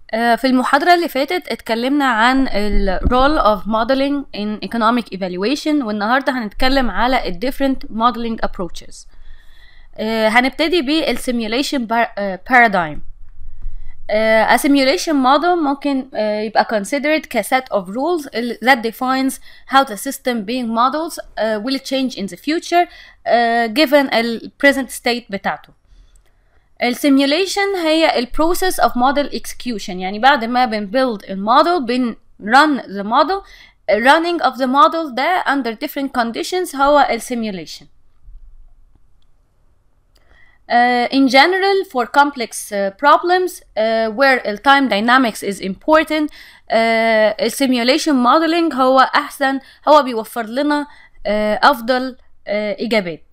آه، في المحاضرة اللي فاتت اتكلمنا عن ال role of modeling in economic evaluation والنهاردة هنتكلم على ال different modeling approaches آه، هنبتدي بال simulation par- آه، paradigm آه، a simulation model ممكن آه، يبقى considered ك set of rules ال- that defines how the system being modeled uh, will change in the future uh, given ال present state بتاعته السيميوليشن هي ال process of model execution يعني بعد ما بنبيلد الموديل بن run the model running of the model ده under different conditions هو السيميوليشن Uh, in general, for complex uh, problems uh, where the time dynamics is important, uh, simulation modeling هو أحسن هو بيوفر لنا uh, أفضل uh, إجابات.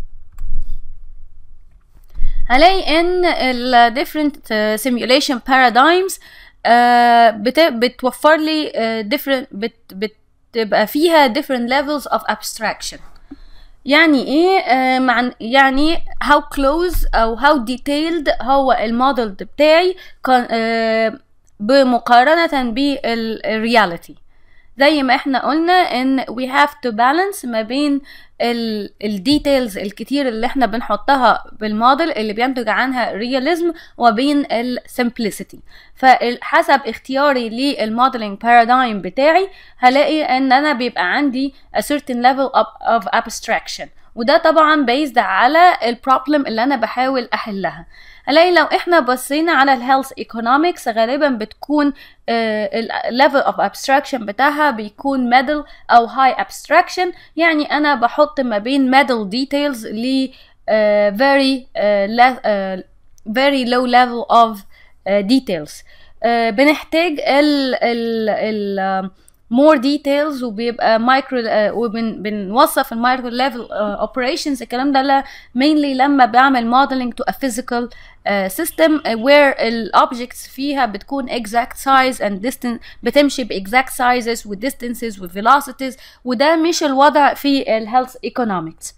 هلاقي ان ال different uh, simulation paradigms uh, بت بتوفر لي uh, different بت بتبقى فيها different levels of abstraction يعني ايه uh, مع يعني how close او how detailed هو الموديل بتاعي كان uh, بمقارنة بالرياليتي زي ما احنا قلنا ان we have to balance ما بين الديتيلز الكتير اللي احنا بنحطها بالموديل اللي بينتج عنها رياليزم وبين السمبلسيتي فحسب اختياري للموديلنج بارادايم بتاعي هلاقي ان انا بيبقى عندي a certain level of, of abstraction وده طبعا based على البروبلم اللي انا بحاول احلها هلاقي لو احنا بصينا على الهيلث ايكونومكس غالبا بتكون الليفل اوف ابستراكشن بتاعها بيكون ميدل او هاي ابستراكشن يعني انا بحط ما بين ميدل ديتيلز ل uh, very uh, le- uh, very low level of uh, details uh, بنحتاج ال ال ال more details وبيبقى مايكرو وبنوصف المايكرو ليفل operations الكلام ده لا mainly لما بعمل modeling to a physical uh, system uh, where ال objects فيها بتكون exact size and distance بتمشي ب exact sizes و distances و velocities وده مش الوضع في ال health economics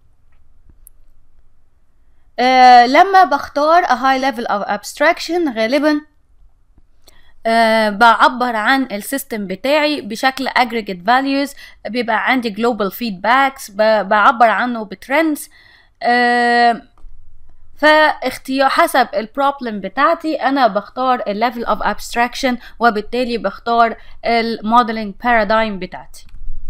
uh, لما بختار a high level of abstraction غالبا أه بعبر عن السيستم بتاعي بشكل aggregate values بيبقى عندي global feedbacks بعبر عنه بترندز أه فاختيار حسب البروبلم بتاعتي انا بختار الليفل اوف abstraction وبالتالي بختار الموديلنج بارادايم بتاعتي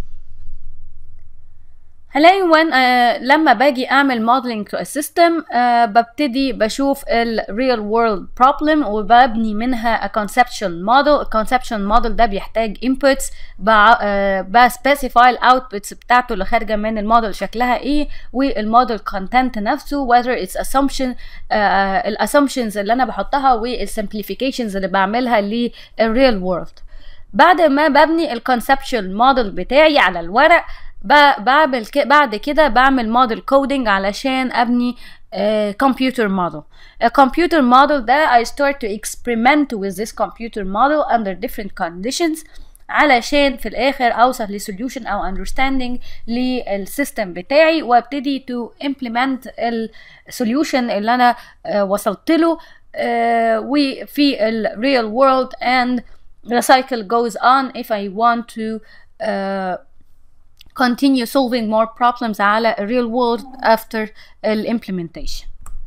هلاقي وين آه لما باجي اعمل modeling to a system آه ببتدي بشوف ال real world problem وببني منها a conceptual model a conceptual model ده بيحتاج inputs آه بسبيسيفاي الاوتبوتس بتاعته اللي خارجه من الموديل شكلها ايه والموديل content نفسه whether it's assumption آه الاسsumptions اللي انا بحطها والsimplifications اللي بعملها للreal world بعد ما ببني الكونسبشوال موديل بتاعي على الورق بعمل بعد كده بعمل موديل كودينج علشان ابني كمبيوتر موديل الكمبيوتر موديل ده I start to experiment with this computer model under different conditions علشان في الاخر اوصل لسوليوشن او understanding للسيستم بتاعي وابتدي to implement السوليوشن اللي انا uh, وصلت له uh, وفي ال real world and the cycle goes on if I want to uh, continue solving more problems على real world after implementation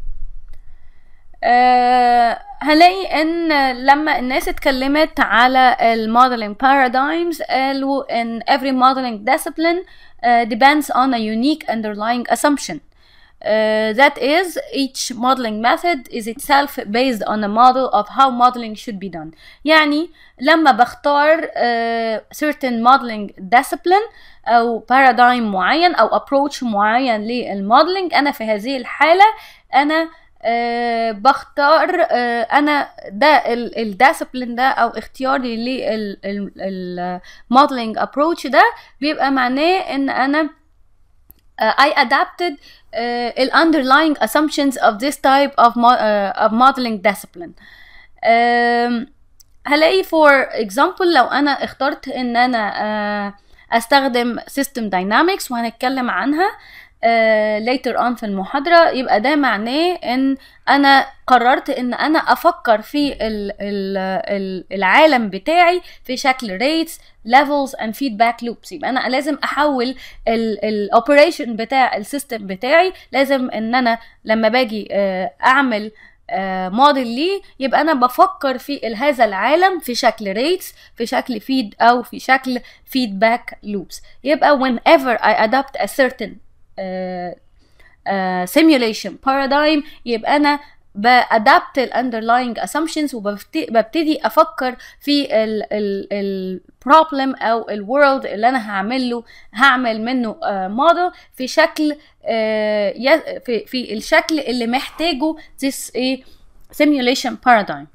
uh, هنلاقي ان لما الناس اتكلمت على الموديلنج paradigms قالوا ان every modeling discipline uh, depends on a unique underlying assumption Uh, that is, each modeling method is itself based on a model of how modeling should be done. يعني لما بختار uh, certain modeling discipline أو paradigm معين أو approach معين للموديلنج أنا في هذه الحالة أنا أه بختار أه انا ده الديسبلين ده او اختياري للموديلنج ابروتش ده بيبقى معناه ان انا Uh, I adapted uh, the underlying assumptions of this type of, mo uh, of modeling discipline. Um, هلاقي for example لو أنا اخترت إن أنا uh, أستخدم system dynamics وهنتكلم عنها uh, later on في المحاضرة يبقى ده معناه ان انا قررت ان انا افكر في ال ال ال العالم بتاعي في شكل rates levels and feedback loops يبقى انا لازم احول الاوبريشن بتاع السيستم بتاعي لازم ان انا لما باجي اعمل موديل ليه يبقى انا بفكر في هذا العالم في شكل ريتس في شكل فيد او في شكل فيدباك لوبس يبقى whenever I adopt a certain uh, uh, simulation paradigm يبقى انا بادابت الاندرلاينج assumptions وببتدي افكر في البروبلم او الورلد اللي انا هعمل له هعمل منه موديل uh, في شكل uh, في في الشكل اللي محتاجه this a simulation paradigm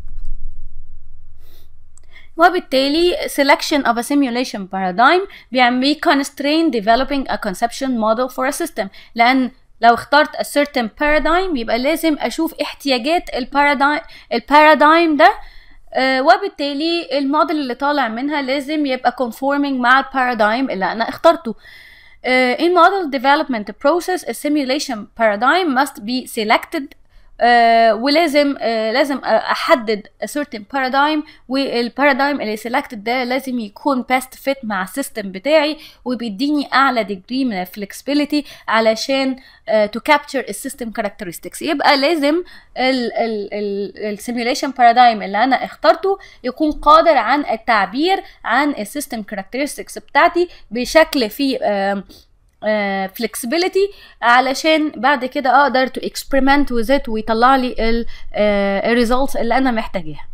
وبالتالي selection of a simulation paradigm بيعمل constrain developing a conception model for a system لأن لو اخترت a certain paradigm يبقى لازم اشوف احتياجات البارادايم البارادايم ده آه وبالتالي الموديل اللي طالع منها لازم يبقى conforming مع البارادايم اللي انا اخترته uh, in model development process a simulation paradigm must be selected uh, ولازم uh, لازم احدد a certain paradigm والبارادايم اللي selected ده لازم يكون best fit مع السيستم بتاعي وبيديني اعلى degree من الفلكسبيليتي علشان uh, to capture السيستم characteristics يبقى لازم السيميوليشن بارادايم اللي انا اخترته يكون قادر عن التعبير عن السيستم characteristics بتاعتي بشكل فيه uh, فلكسبيليتي uh, علشان بعد كده اقدر تو اكسبيرمنت وذ ات ويطلع لي الريزلتس اللي انا محتاجاها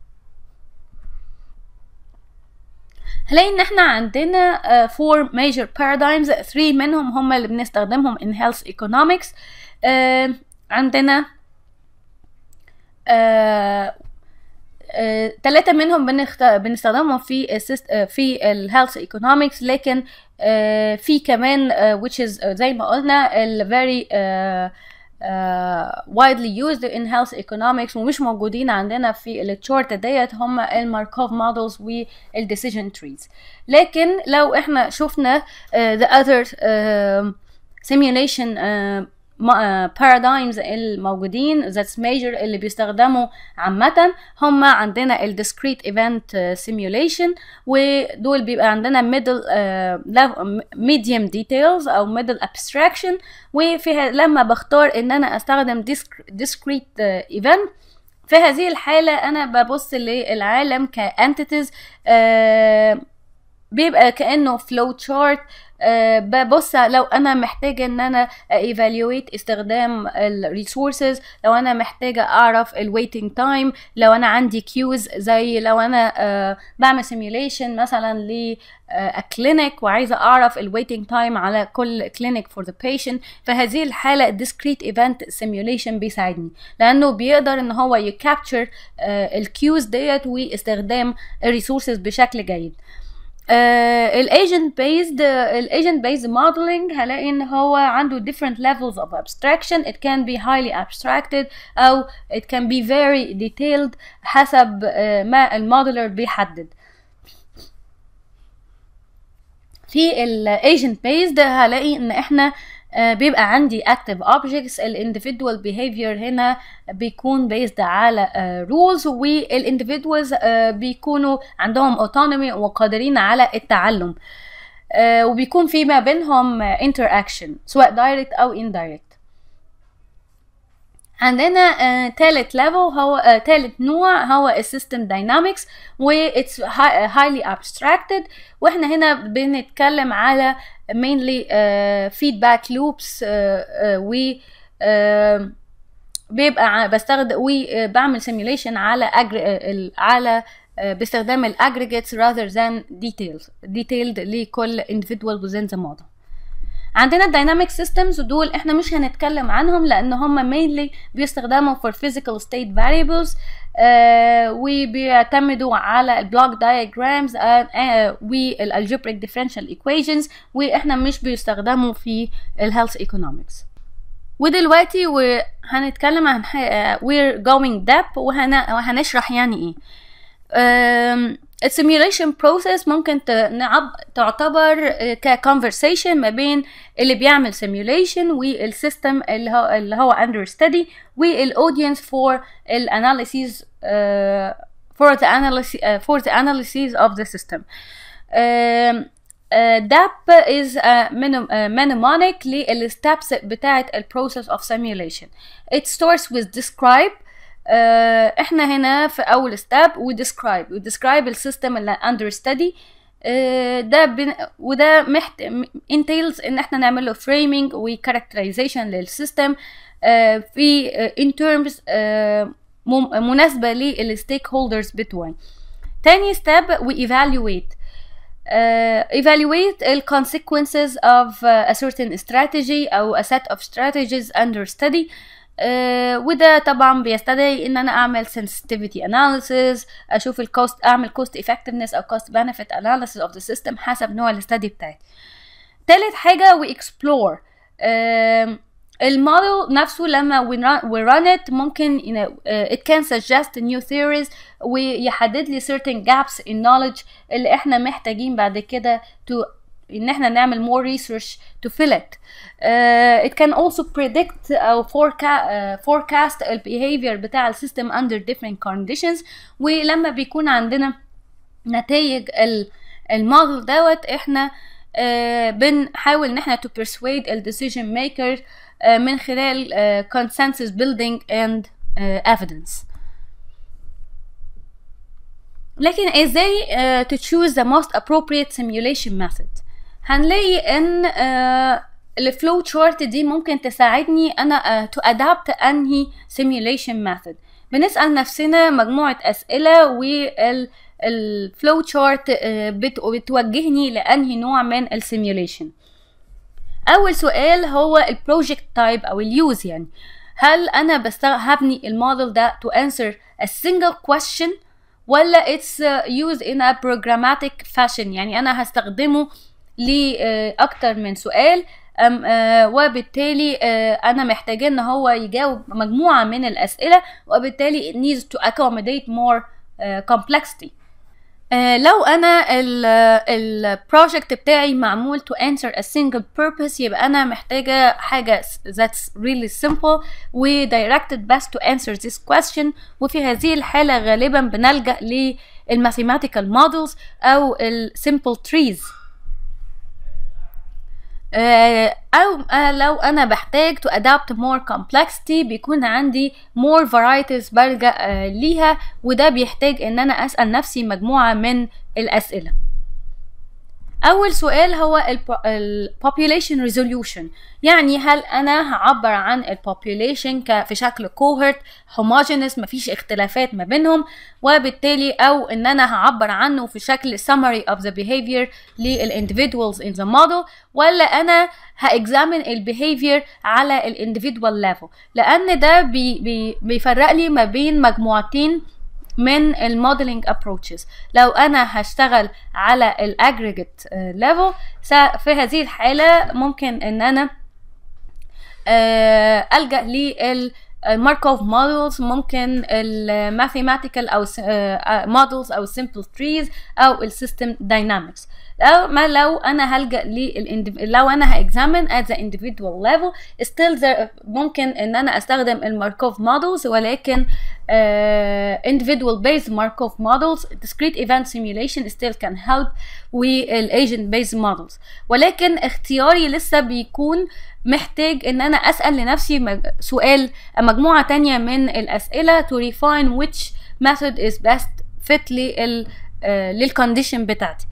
هلاقي ان احنا عندنا uh, four major paradigms three منهم هم اللي بنستخدمهم in health economics uh, عندنا ثلاثة منهم بنخت... بنستخدمهم في السيست... في الهيلث ايكونومكس لكن uh, في كمان uh, which is uh, زي ما قلنا ال very uh, uh, widely used in health economics ومش موجودين عندنا في التشارت ديت هم الماركوف مودلز والديسيجن تريز لكن لو احنا شفنا uh, the other uh, simulation uh, بارادايمز الموجودين that's major اللي بيستخدموا عامة هم عندنا ال discrete event simulation ودول بيبقى عندنا middle uh, medium details أو middle abstraction وفيها لما بختار إن أنا أستخدم discrete uh, event في هذه الحالة أنا ببص للعالم كانتيتيز uh, بيبقى كأنه flow chart أه ببص لو انا محتاجه ان انا ايفالويت استخدام الريسورسز لو انا محتاجه اعرف الويتنج تايم لو انا عندي كيوز زي لو انا أه بعمل سيميوليشن مثلا ل كلينيك وعايزه اعرف الويتنج تايم على كل كلينيك فور ذا بيشنت فهذه الحاله الديسكريت ايفنت سيميوليشن بيساعدني لانه بيقدر ان هو يكابتشر الكيوز ديت واستخدام الريسورسز بشكل جيد الايجنت بيزد الايجنت بيزد موديلنج هلاقي ان هو عنده different levels of abstraction it can be highly abstracted او it can be very detailed حسب uh, ما الموديلر بيحدد في الايجنت بيزد هلاقي ان احنا Uh, بيبقى عندي active objects ال individual behavior هنا بيكون based على uh, rules وال individuals uh, بيكونوا عندهم autonomy وقادرين على التعلم وبيكون في ما بينهم interaction سواء direct أو indirect عندنا uh, تالت level هو uh, تالت نوع هو السيستم داينامكس و it's highly abstracted واحنا هنا بنتكلم على mainly uh, feedback loops uh, uh, و uh, بيبقى بستخدم وبعمل simulation على أجر... على uh, باستخدام الاجريجيتس rather than details detailed لكل individual within the model عندنا الدايناميك سيستمز ودول احنا مش هنتكلم عنهم لان هم mainly بيستخدموا for physical state variables آه وبيعتمدوا على البلوك diagrams آه آه والالجبريك differential equations واحنا مش بيستخدموا في الهيلث economics ودلوقتي وهنتكلم عن we're going deep وهن... وهنشرح يعني ايه السيميوليشن بروسيس ممكن ت- نعب... تعتبر ك conversation ما بين اللي بيعمل simulation والسيستم اللي هو اللي هو under study والاودينس for الاناليسيز for the analysis uh, for the analysis of the system. Um, uh, DAP is a mnem- uh, mnemonic للsteps بتاعة ال process of simulation. It starts with describe uh, احنا هنا في اول step و describe و describe السيستم اللي under study uh, ده بن... وده محت... entails ان احنا نعمل له framing و characterization للسيستم uh, في uh, in terms uh, مم- مناسبة للستيك هولدرز بتوعي تاني step we evaluate uh, evaluate the consequences of uh, a certain strategy أو a set of strategies under study uh, وده طبعا بيستدعي ان انا اعمل sensitivity analysis اشوف الكوست اعمل cost effectiveness او cost benefit analysis of the system حسب نوع الاستدي بتاعتي تالت حاجة we explore um, الموديل نفسه لما we run, we run it ممكن you know, uh, it can suggest new theories ويحدد لي certain gaps in knowledge اللي احنا محتاجين بعد كده to ان احنا نعمل more research to fill it. Uh, it can also predict او forecast, uh, forecast ال behavior بتاع السيستم under different conditions ولما بيكون عندنا نتائج الموديل دوت احنا uh, بنحاول ان احنا to persuade ال decision maker uh, من خلال uh, consensus building and uh, evidence. لكن ازاي uh, to choose the most appropriate simulation method هنلاقي ان uh, الفلو تشارت دي ممكن تساعدني انا uh, to adapt انهي simulation method بنسأل نفسنا مجموعة أسئلة وال الفلو تشارت بتوجهني لأنهي نوع من السيميوليشن أول سؤال هو البروجكت تايب أو اليوز يعني هل أنا بستغ... هبني الموديل ده to answer a single question ولا it's uh, used in a programmatic fashion يعني أنا هستخدمه لأكتر من سؤال أم آه وبالتالي آه أنا محتاجة إن هو يجاوب مجموعة من الأسئلة وبالتالي it needs to accommodate more آه complexity آه لو أنا البروجكت بتاعي معمول to answer a single purpose يبقى أنا محتاجة حاجة that's really simple و directed best to answer this question وفي هذه الحالة غالبا بنلجأ للماثيماتيكال models أو ال simple trees او لو انا بحتاج to adapt more complexity بيكون عندي more varieties بلجأ ليها وده بيحتاج ان انا اسأل نفسي مجموعة من الاسئلة اول سؤال هو ال population resolution يعني هل انا هعبر عن ال population في شكل cohort homogeneous مفيش اختلافات ما بينهم وبالتالي او ان انا هعبر عنه في شكل summary of the behavior لل individuals in the model ولا انا هاكزامن ال behavior على ال individual level لان ده بي بي بيفرق لي ما بين مجموعتين من الموديلنج ابروتشز لو انا هشتغل على الاجريجيت ليفل في هذه الحاله ممكن ان انا الجا لل الماركوف مودلز ممكن الماثيماتيكال او مودلز او simple trees او السيستم داينامكس لو ما لو انا هلجا لل لو انا هاكزامن at the individual level still there ممكن ان انا استخدم الماركوف مودلز ولكن uh, individual based Markov models discrete event simulation still can help والagent based models ولكن اختياري لسه بيكون محتاج ان انا اسال لنفسي سؤال مجموعه تانية من الاسئله to refine which method is best fit لل uh, للكونديشن بتاعتي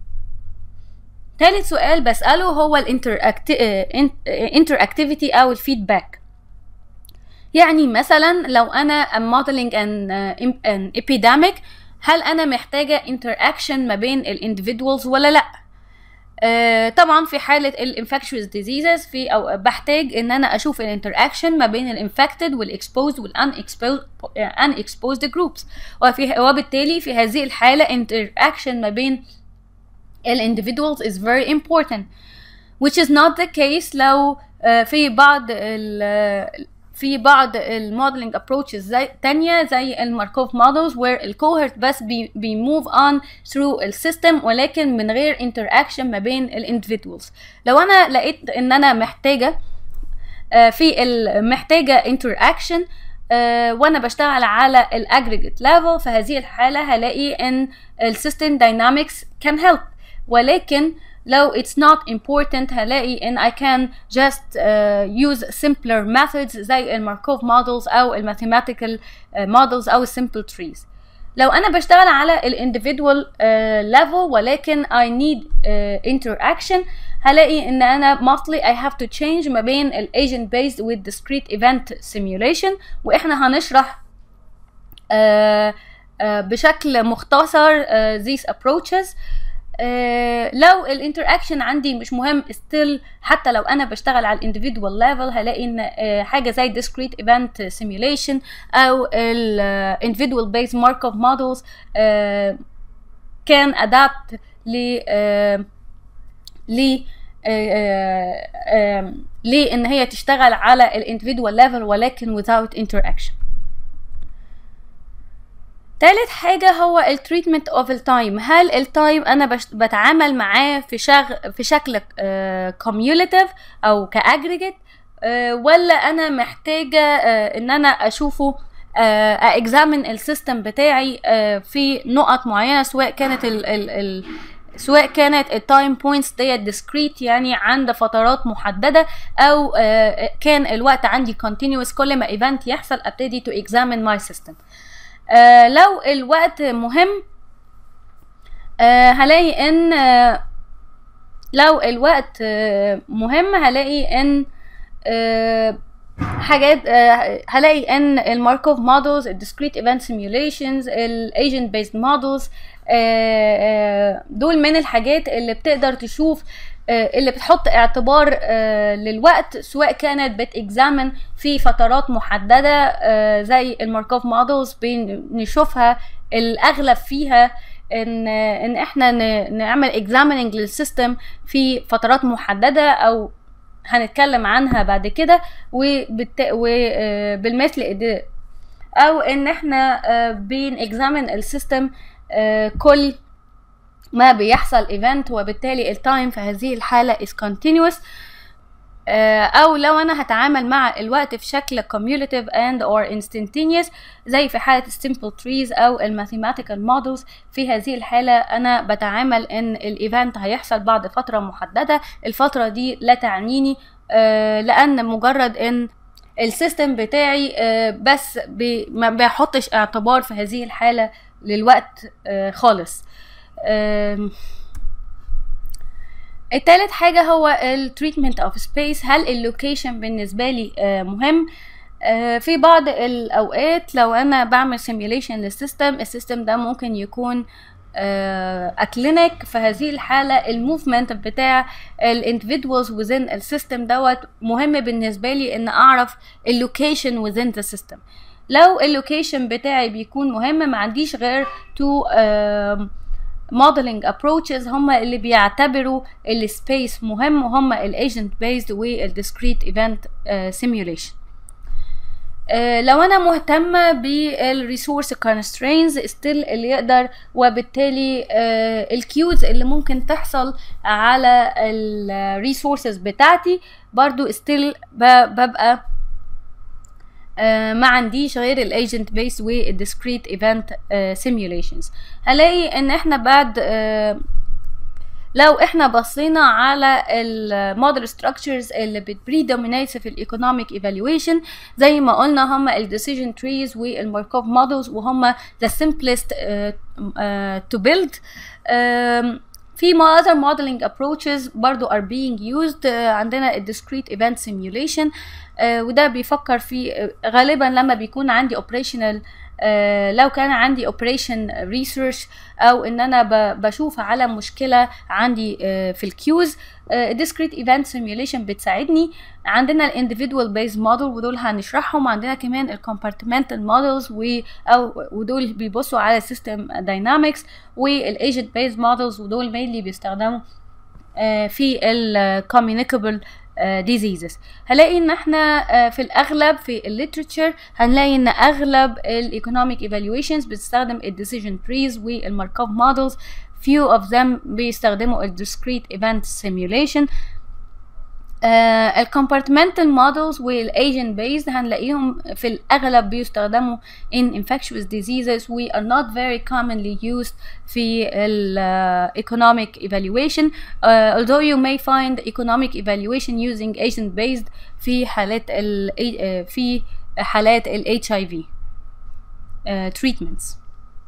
ثالث سؤال بسأله هو الانتراكتيفيتي او الفيدباك يعني مثلا لو انا am modeling an, uh, an epidemic هل انا محتاجة interaction ما بين الانديفيدوالز ولا لا آه طبعا في حالة الانفكشوس ديزيزز في او بحتاج ان انا اشوف الانتراكشن ما بين الانفكتد والاكسبوزد والانكسبوزد جروبس وفي وبالتالي في هذه الحالة interaction ما بين individuals is very important which is not the case لو uh, في بعض ال في بعض الموديلنج ابروتشز زي تانية زي الماركوف مودلز where الكوهرت بس بي بيموف اون ثرو السيستم ولكن من غير انتراكشن ما بين الاندفيدوالز لو انا لقيت ان انا محتاجه آه، في ال- محتاجه انتراكشن وانا بشتغل على الاجريجيت ليفل في هذه الحاله هلاقي ان السيستم داينامكس can help ولكن لو it's not important هلاقي ان I can just uh, use simpler methods زي الماركوف models او الماثيماتيكال models او السمبل trees لو انا بشتغل على الانديفيدوال level ولكن I need uh, interaction هلاقي ان انا mostly I have to change ما بين ال agent based with discrete event simulation واحنا هنشرح uh, uh, بشكل مختصر uh, these approaches آه، لو الانتراكشن عندي مش مهم still حتى لو انا بشتغل على الانديفيدوال ليفل هلاقي ان آه، حاجه زي discrete event simulation او ال individual based Markov models آه، can adapt ل آه، ل آه، آه، آه، لان هي تشتغل على الانديفيدوال ليفل ولكن without interaction تالت حاجة هو التريتمنت اوف التايم هل التايم انا بش بتعامل معاه في شغ في شكل كوميوليتيف او كاجريجيت ولا انا محتاجة آه، ان انا اشوفه اكزامن السيستم بتاعي آه، في نقط معينة سواء كانت ال ال ال سواء كانت التايم بوينتس ديت ديسكريت يعني عند فترات محدده او آه، كان الوقت عندي continuous كل ما ايفنت يحصل ابتدي تو examine ماي سيستم آه لو الوقت مهم آه هلاقي ان آه لو الوقت آه مهم هلاقي ان آه حاجات آه هلاقي ان الماركوف مودلز الديسكريت ايفنت سيميوليشنز الايجنت بيزد مودلز دول من الحاجات اللي بتقدر تشوف آه، اللي بتحط اعتبار آه، للوقت سواء كانت بتexamine في فترات محددة آه، زي الماركوف مودلز بنشوفها الأغلب فيها ان ان احنا ن- نعمل examining للسيستم في فترات محددة او هنتكلم عنها بعد كده وبالت... وبالمثل إد- او ان احنا بين examine السيستم كل ما بيحصل ايفنت وبالتالي التايم في هذه الحالة is continuous آه، او لو انا هتعامل مع الوقت في شكل cumulative and or instantaneous زي في حالة simple trees او الماثيماتيكال models في هذه الحالة انا بتعامل ان الايفنت هيحصل بعد فترة محددة الفترة دي لا تعنيني آه، لان مجرد ان السيستم بتاعي آه، بس بي ما بيحطش اعتبار في هذه الحالة للوقت آه، خالص آم، التالت حاجة هو التريتمنت اوف سبيس هل اللوكيشن بالنسبة لي آه، مهم آه، في بعض الأوقات لو أنا بعمل سيميوليشن للسيستم السيستم ده ممكن يكون اكلينيك في هذه الحالة الموفمنت بتاع الاندفيدوالز within السيستم دوت مهم بالنسبة لي ان اعرف اللوكيشن within the system لو اللوكيشن بتاعي بيكون مهم ما عنديش غير تو modeling approaches هم اللي بيعتبروا السبيس مهم وهم الايجنت بيزد والديسكريت ايفنت simulation آه، لو انا مهتمه بالريسورس كونسترينز ستيل اللي يقدر وبالتالي الكيوز اللي ممكن تحصل على الريسورسز بتاعتي برضو ستيل ببقى آه، ما عنديش غير الايجنت بيس والديسكريت ايفنت سيميوليشنز هلاقي ان احنا بعد آه، لو احنا بصينا على الموديل ستراكشرز اللي بتبريدومينيت في الايكونوميك ايفالويشن زي ما قلنا هم الديسيجن تريز والماركوف مودلز وهم the simplest uh, uh, to build um, في other modeling approaches برضو are being used uh, عندنا ال discrete event simulation uh, وده بيفكر في غالبا لما بيكون عندي operational آه لو كان عندي اوبريشن ريسيرش او ان انا ب- بشوف على مشكله عندي آه في الكيوز discrete event simulation بتساعدني عندنا الانديفيدوال بيز موديل ودول هنشرحهم عندنا كمان الكومبارتمنتال مودلز و او ودول بيبصوا على سيستم داينامكس والايجنت بيز مودلز ودول مينلي بيستخدموا آه في الكوميونيكابل diseases هلاقي ان احنا uh, في الاغلب في الليترشر هنلاقي ان اغلب الايكونوميك ايفالويشنز بتستخدم الديسيجن تريز والماركوف مودلز few of them بيستخدموا ال discrete event simulation الكومبارتمنتال مودلز والايجنت بيزد هنلاقيهم في الاغلب بيستخدموا in infectious diseases we are not very commonly used في ال uh, economic evaluation uh, although you may find economic evaluation using agent based في حالات ال uh, في حالات ال HIV uh, treatments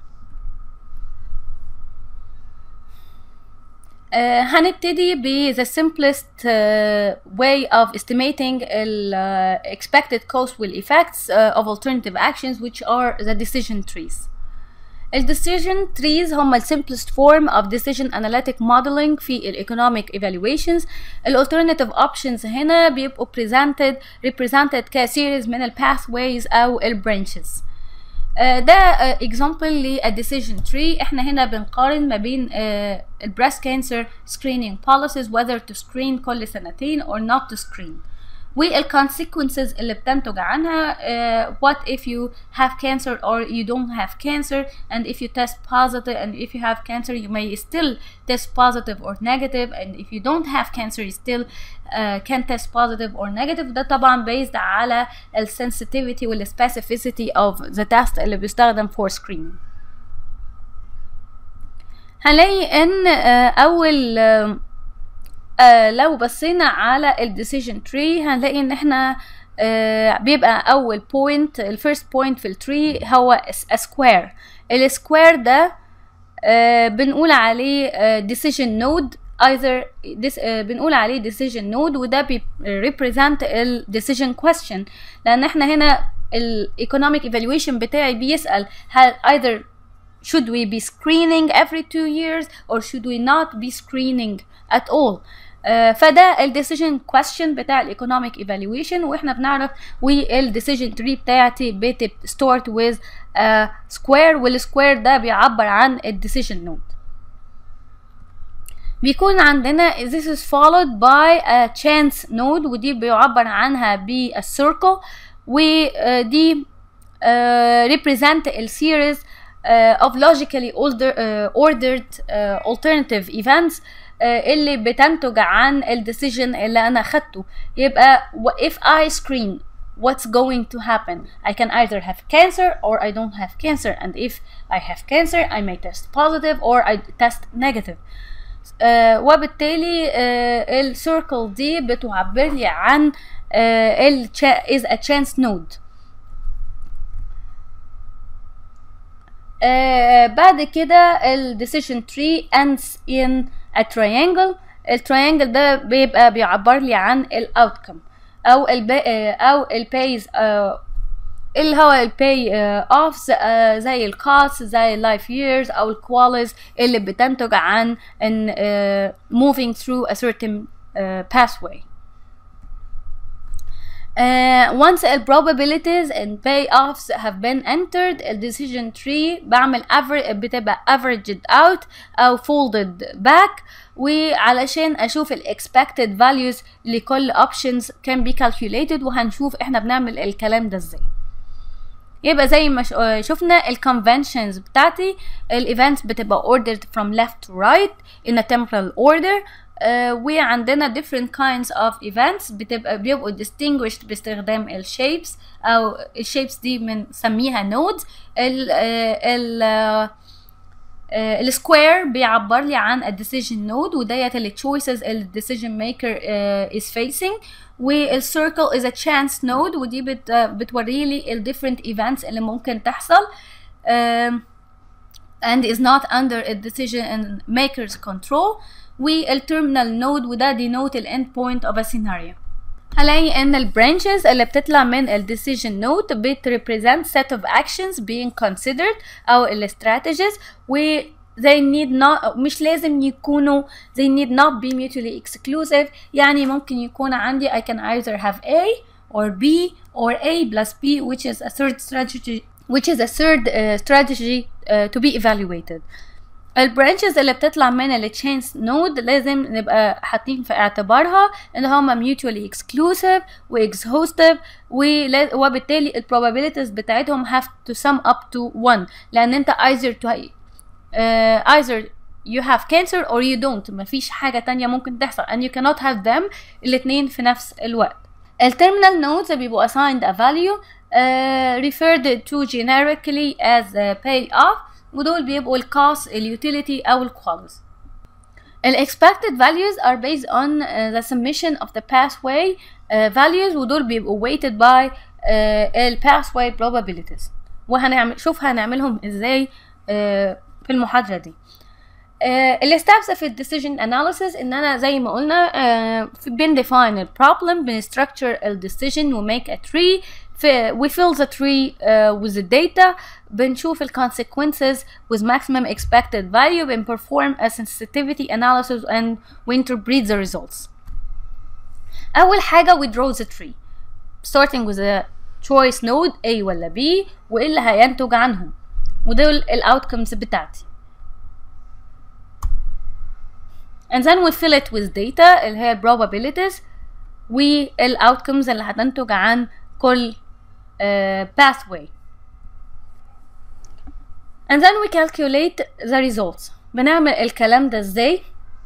Uh, هنبتدي ب the simplest uh, way of estimating the uh, expected cost will effects of alternative actions which are the decision trees. ال decision trees هم ال simplest form of decision analytic modeling في ال economic evaluations. ال alternative options هنا بيبقوا presented represented كسيريز من ال pathways أو ال branches. ده example للديسيجن تري احنا هنا بنقارن ما بين البريست كانسر screening policies whether to screen كل سنتين or not to screen والconsequences اللي بتنتج عنها uh, what if you have cancer or you don't have cancer and if you test positive and if you have cancer you may still test positive or negative and if you don't have cancer you still uh, can test positive or negative ده طبعا based على ال sensitivity وال specificity of the test اللي بيستخدم for screening هنلاقي ان uh, اول uh, آه لو بصينا على الديسيجن تري هنلاقي ان احنا آه بيبقى اول بوينت الفيرست بوينت في التري هو سكوير السكوير ده آه بنقول عليه ديسيجن نود either this uh, بنقول عليه decision node وده بي represent ال decision question لان احنا هنا ال economic evaluation بتاعي بيسأل هل either should we be screening every two years or should we not be screening at all Uh, فده الديسيجن كويستشن بتاع الايكونوميك ايفالويشن واحنا بنعرف والديسيجن تري بتاعتي بتستورت ويز سكوير والسكوير ده بيعبر عن الديسيجن نود بيكون عندنا this is followed by a chance node ودي بيعبر عنها بالcircle ودي uh, represent ال series uh, of logically order, uh, ordered uh, alternative events اللي بتنتج عن الديسيجن اللي انا خدته يبقى if I screen what's going to happen I can either have cancer or I don't have cancer and if I have cancer I may test positive or I test negative uh, وبالتالي uh, السيركل دي بتعبر لي عن uh, ال is a chance node uh, بعد كده ال decision tree ends in a triangle التريانجل ده بيبقى بيعبر لي عن الاوتكم او ال او البيز اللي هو الباي اوفز زي الكوست زي اللايف years او الكواليز اللي بتنتج عن ان uh, moving through a certain uh, pathway Uh, once the probabilities and payoffs have been entered the decision tree بعمل average بتبقى averaged out أو folded back وعلشان أشوف ال expected values لكل options can be calculated وهنشوف إحنا بنعمل الكلام ده إزاي يبقى زي ما شفنا ال conventions بتاعتي ال events بتبقى ordered from left to right in a temporal order Uh, وعندنا different kinds of events بتبقى بيبقوا distinguished باستخدام ال shapes أو ال shapes دي بنسميها nodes ال ال uh, السكوير بيعبر لي عن a decision node وديت ال choices ال decision maker uh, is facing والcircle is a chance node ودي بت, بتوري لي ال different events اللي ممكن تحصل um, and is not under a decision maker's control والتيرمينال نود وده denote ال end point of a scenario هلاقي ان ال branches اللي بتطلع من ال decision node بت represent set of actions being considered او ال strategies و they need not مش لازم يكونوا they need not be mutually exclusive يعني ممكن يكون عندي I can either have A or B or A plus B which is a third strategy which is a third uh, strategy uh, to be evaluated البرانشز اللي بتطلع من التشينز نود لازم نبقى حاطين في اعتبارها ان هما mutually exclusive و exhaustive ولا- وبالتالي ال probabilities بتاعتهم have to sum up to 1 لان انت either to uh, either you have cancer or you don't مفيش حاجة تانية ممكن تحصل and you cannot have them الاتنين في نفس الوقت التيرمينال nodes بيبقوا assigned a value uh, referred to generically as uh, pay off ودول بيبقوا ال cost, ال utility أو ال quals. ال expected values are based on uh, the summation of the pathway uh, values ودول بيبقوا weighted by uh, ال pathway probabilities وهنعمل شوف هنعملهم ازاي uh, في المحاضرة دي. ال steps في ال decision analysis ان انا زي ما قلنا uh, بن define ال problem بن structure ال decision و make a tree في we fill the tree uh, with the data بنشوف ال consequences with maximum expected value بن perform a sensitivity analysis and we interpret the results أول حاجة we draw the tree starting with a choice node A ولا B وإيه اللي هينتج عنهم ودول ال outcomes بتاعتي and then we fill it with data اللي هي ال probabilities وال outcomes اللي هتنتج عن كل uh, pathway and then we calculate the results بنعمل الكلام ده ازاي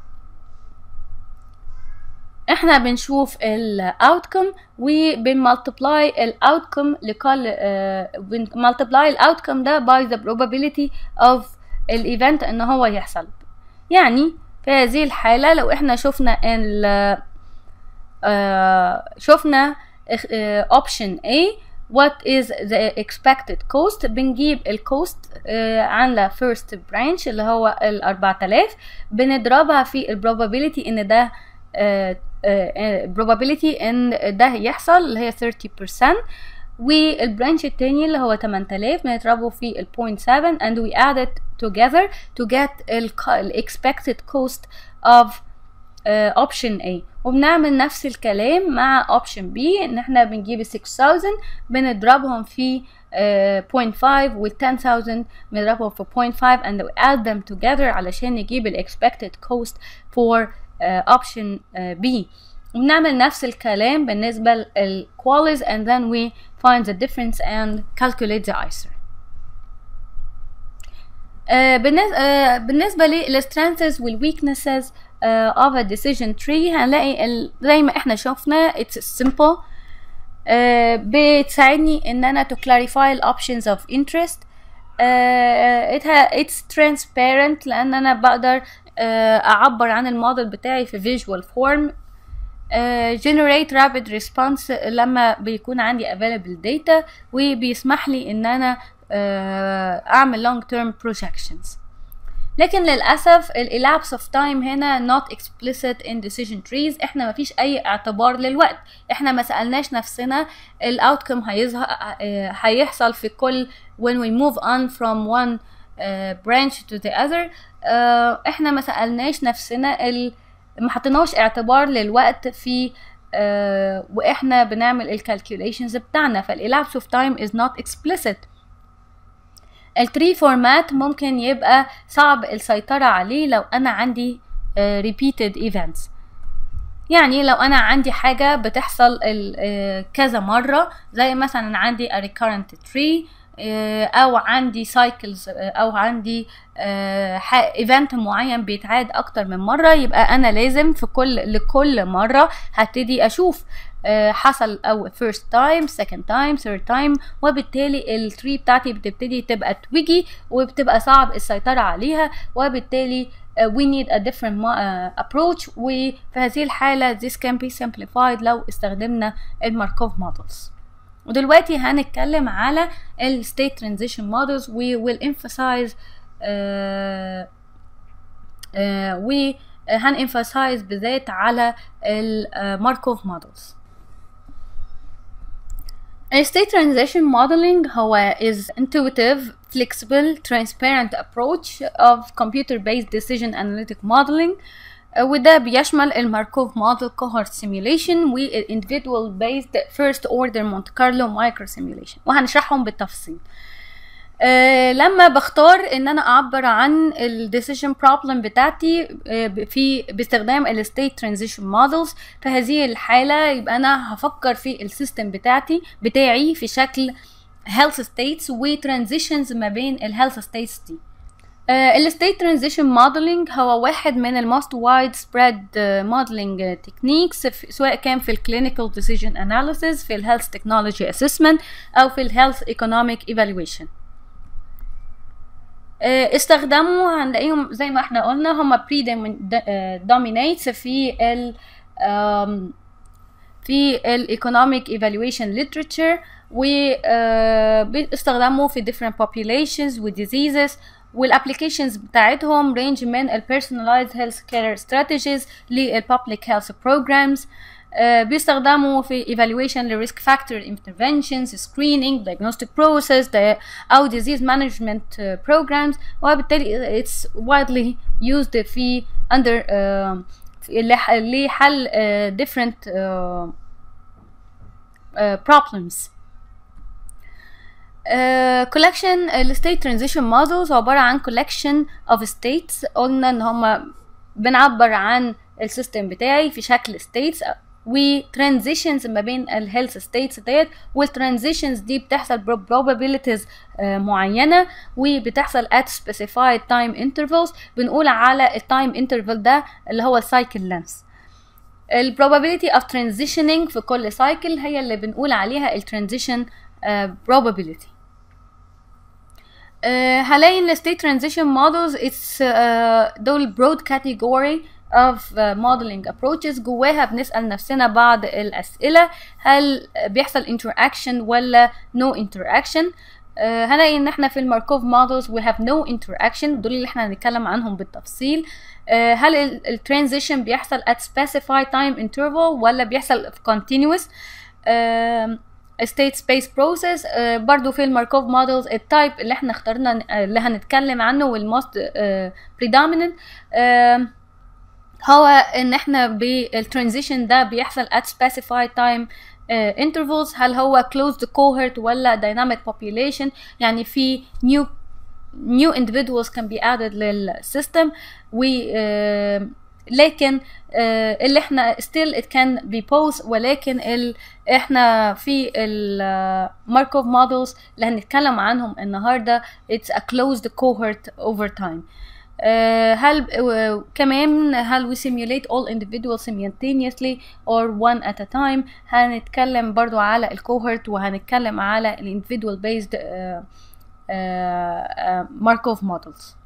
احنا بنشوف ال outcome وبنمultiply ال outcome لكل uh, بنمultiply ال outcome ده by the probability of ال event ان هو يحصل يعني في هذه الحالة لو احنا شفنا ال uh, شفنا uh, option A what is the expected cost بنجيب الكوست uh, عن first branch اللي هو ال 4000 بنضربها في ال probability ان ده uh, uh, probability ان ده يحصل اللي هي 30% والبرانش التاني اللي هو 8000 بنضربه في ال 0.7 and we add it together to get ال expected cost of uh, option A وبنعمل نفس الكلام مع option B ان احنا بنجيب 6000 بنضربهم في uh, 0.5 وال 10000 بنضربهم في 0.5 and we add them together علشان نجيب ال expected cost for uh, option uh, B وبنعمل نفس الكلام بالنسبة للqualities and then we find the difference and calculate the ICER. Uh, بالنسبة, uh, بالنسبة للstrengths والweaknesses uh, of a decision tree هنلاقي ال... زي ما احنا شفنا it's simple uh, بتساعدني ان انا to clarify the options of interest uh, it ha it's transparent لان انا بقدر uh, اعبر عن الموديل بتاعي في visual form Uh, generate rapid response لما بيكون عندي available data وبيسمح لي ان انا uh, اعمل long term projections لكن للأسف ال elapse of time هنا not explicit in decision trees احنا مفيش اي اعتبار للوقت احنا ما سألناش نفسنا ال outcome هيظهر هيحصل في كل when we move on from one uh, branch to the other uh, احنا ما سألناش نفسنا ال ما حطيناش اعتبار للوقت في uh, واحنا بنعمل الكالكوليشنز بتاعنا فالelapse of time is not explicit التري فورمات ممكن يبقى صعب السيطرة عليه لو أنا عندي uh, repeated events يعني لو أنا عندي حاجة بتحصل uh, كذا مرة زي مثلا عندي a recurrent tree او عندي سايكلز او عندي ايفنت معين بيتعاد اكتر من مره يبقى انا لازم في كل لكل مره هبتدي اشوف حصل او first time second time third time وبالتالي التري بتاعتي بتبتدي تبقى تويجي وبتبقى صعب السيطرة عليها وبالتالي we need a different approach وفي هذه الحالة this can be simplified لو استخدمنا الماركوف models ودلوقتي هنتكلم على ال state transition models we will emphasize uh, uh, we هن emphasize بالذات على ال uh, Markov models ال state transition modeling هو is intuitive flexible transparent approach of computer based decision analytic modeling وده بيشمل الماركوف موديل cohort simulation والindividual based first order Monte Carlo micro simulation وهنشرحهم بالتفصيل آه لما بختار ان انا اعبر عن الديسيجن بروبلم بتاعتي آه في باستخدام الستيت ترانزيشن مودلز في هذه الحاله يبقى انا هفكر في السيستم بتاعتي بتاعي في شكل health states وترانزيشنز ما بين الهيلث ستيتس دي الستيت ترانزيشن موديلنج هو واحد من الموست وايد سبريد موديلنج تكنيكس سواء كان في الكلينيكال ديسيجن اناليسيس في الهيلث تكنولوجي اسسمنت او في الهيلث ايكونوميك ايفالويشن استخدموا هنلاقيهم زي ما احنا قلنا هم بري دومينيتس في ال في الايكونوميك ايفالويشن ليترشر وبيستخدموا في different populations و diseases والابلكيشنز بتاعتهم رينج من ال personalized health care strategies لل public health programs uh, بيستخدموا في evaluation ل risk factor interventions screening diagnostic process أو disease management uh, programs وبالتالي it's widely used في under uh, لحل uh, different uh, uh, problems كولكشن الستيت ترانزيشن مودلز عباره عن كولكشن اوف ستيتس قلنا ان هما بنعبر عن السيستم بتاعي في شكل ستيتس وترانزيشنز ما بين الهيلث ستيتس ديت والترانزيشنز دي بتحصل probabilities معينه وبتحصل at specified time intervals بنقول على التايم interval ده اللي هو السايكل لينث ال probability of transitioning في كل سايكل هي اللي بنقول عليها الترانزيشن probability uh, هلاقي ان state transition models it's uh, دول broad category of uh, modeling approaches جواها بنسأل نفسنا بعض الأسئلة هل بيحصل interaction ولا no interaction uh, هنلاقي ان احنا في الماركوف models we have no interaction دول اللي احنا هنتكلم عنهم بالتفصيل uh, هل الترانزيشن بيحصل at specified time interval ولا بيحصل في continuous uh, state space process uh, برضو في الماركوف مودلز التايب اللي احنا اخترنا uh, اللي هنتكلم عنه والموست uh, predominant uh, هو ان احنا بالترانزيشن ده بيحصل at specified time uh, intervals هل هو closed cohort ولا dynamic population يعني في new new individuals can be added للسيستم و uh, لكن آه اللي احنا still it can be both ولكن ال احنا في الماركوف مودلز اللي هنتكلم عنهم النهارده it's a closed cohort over time آه هل آه كمان هل we simulate all individuals simultaneously or one at a time هنتكلم برضو على الكوهورت وهنتكلم على ال individual based ماركوف مودلز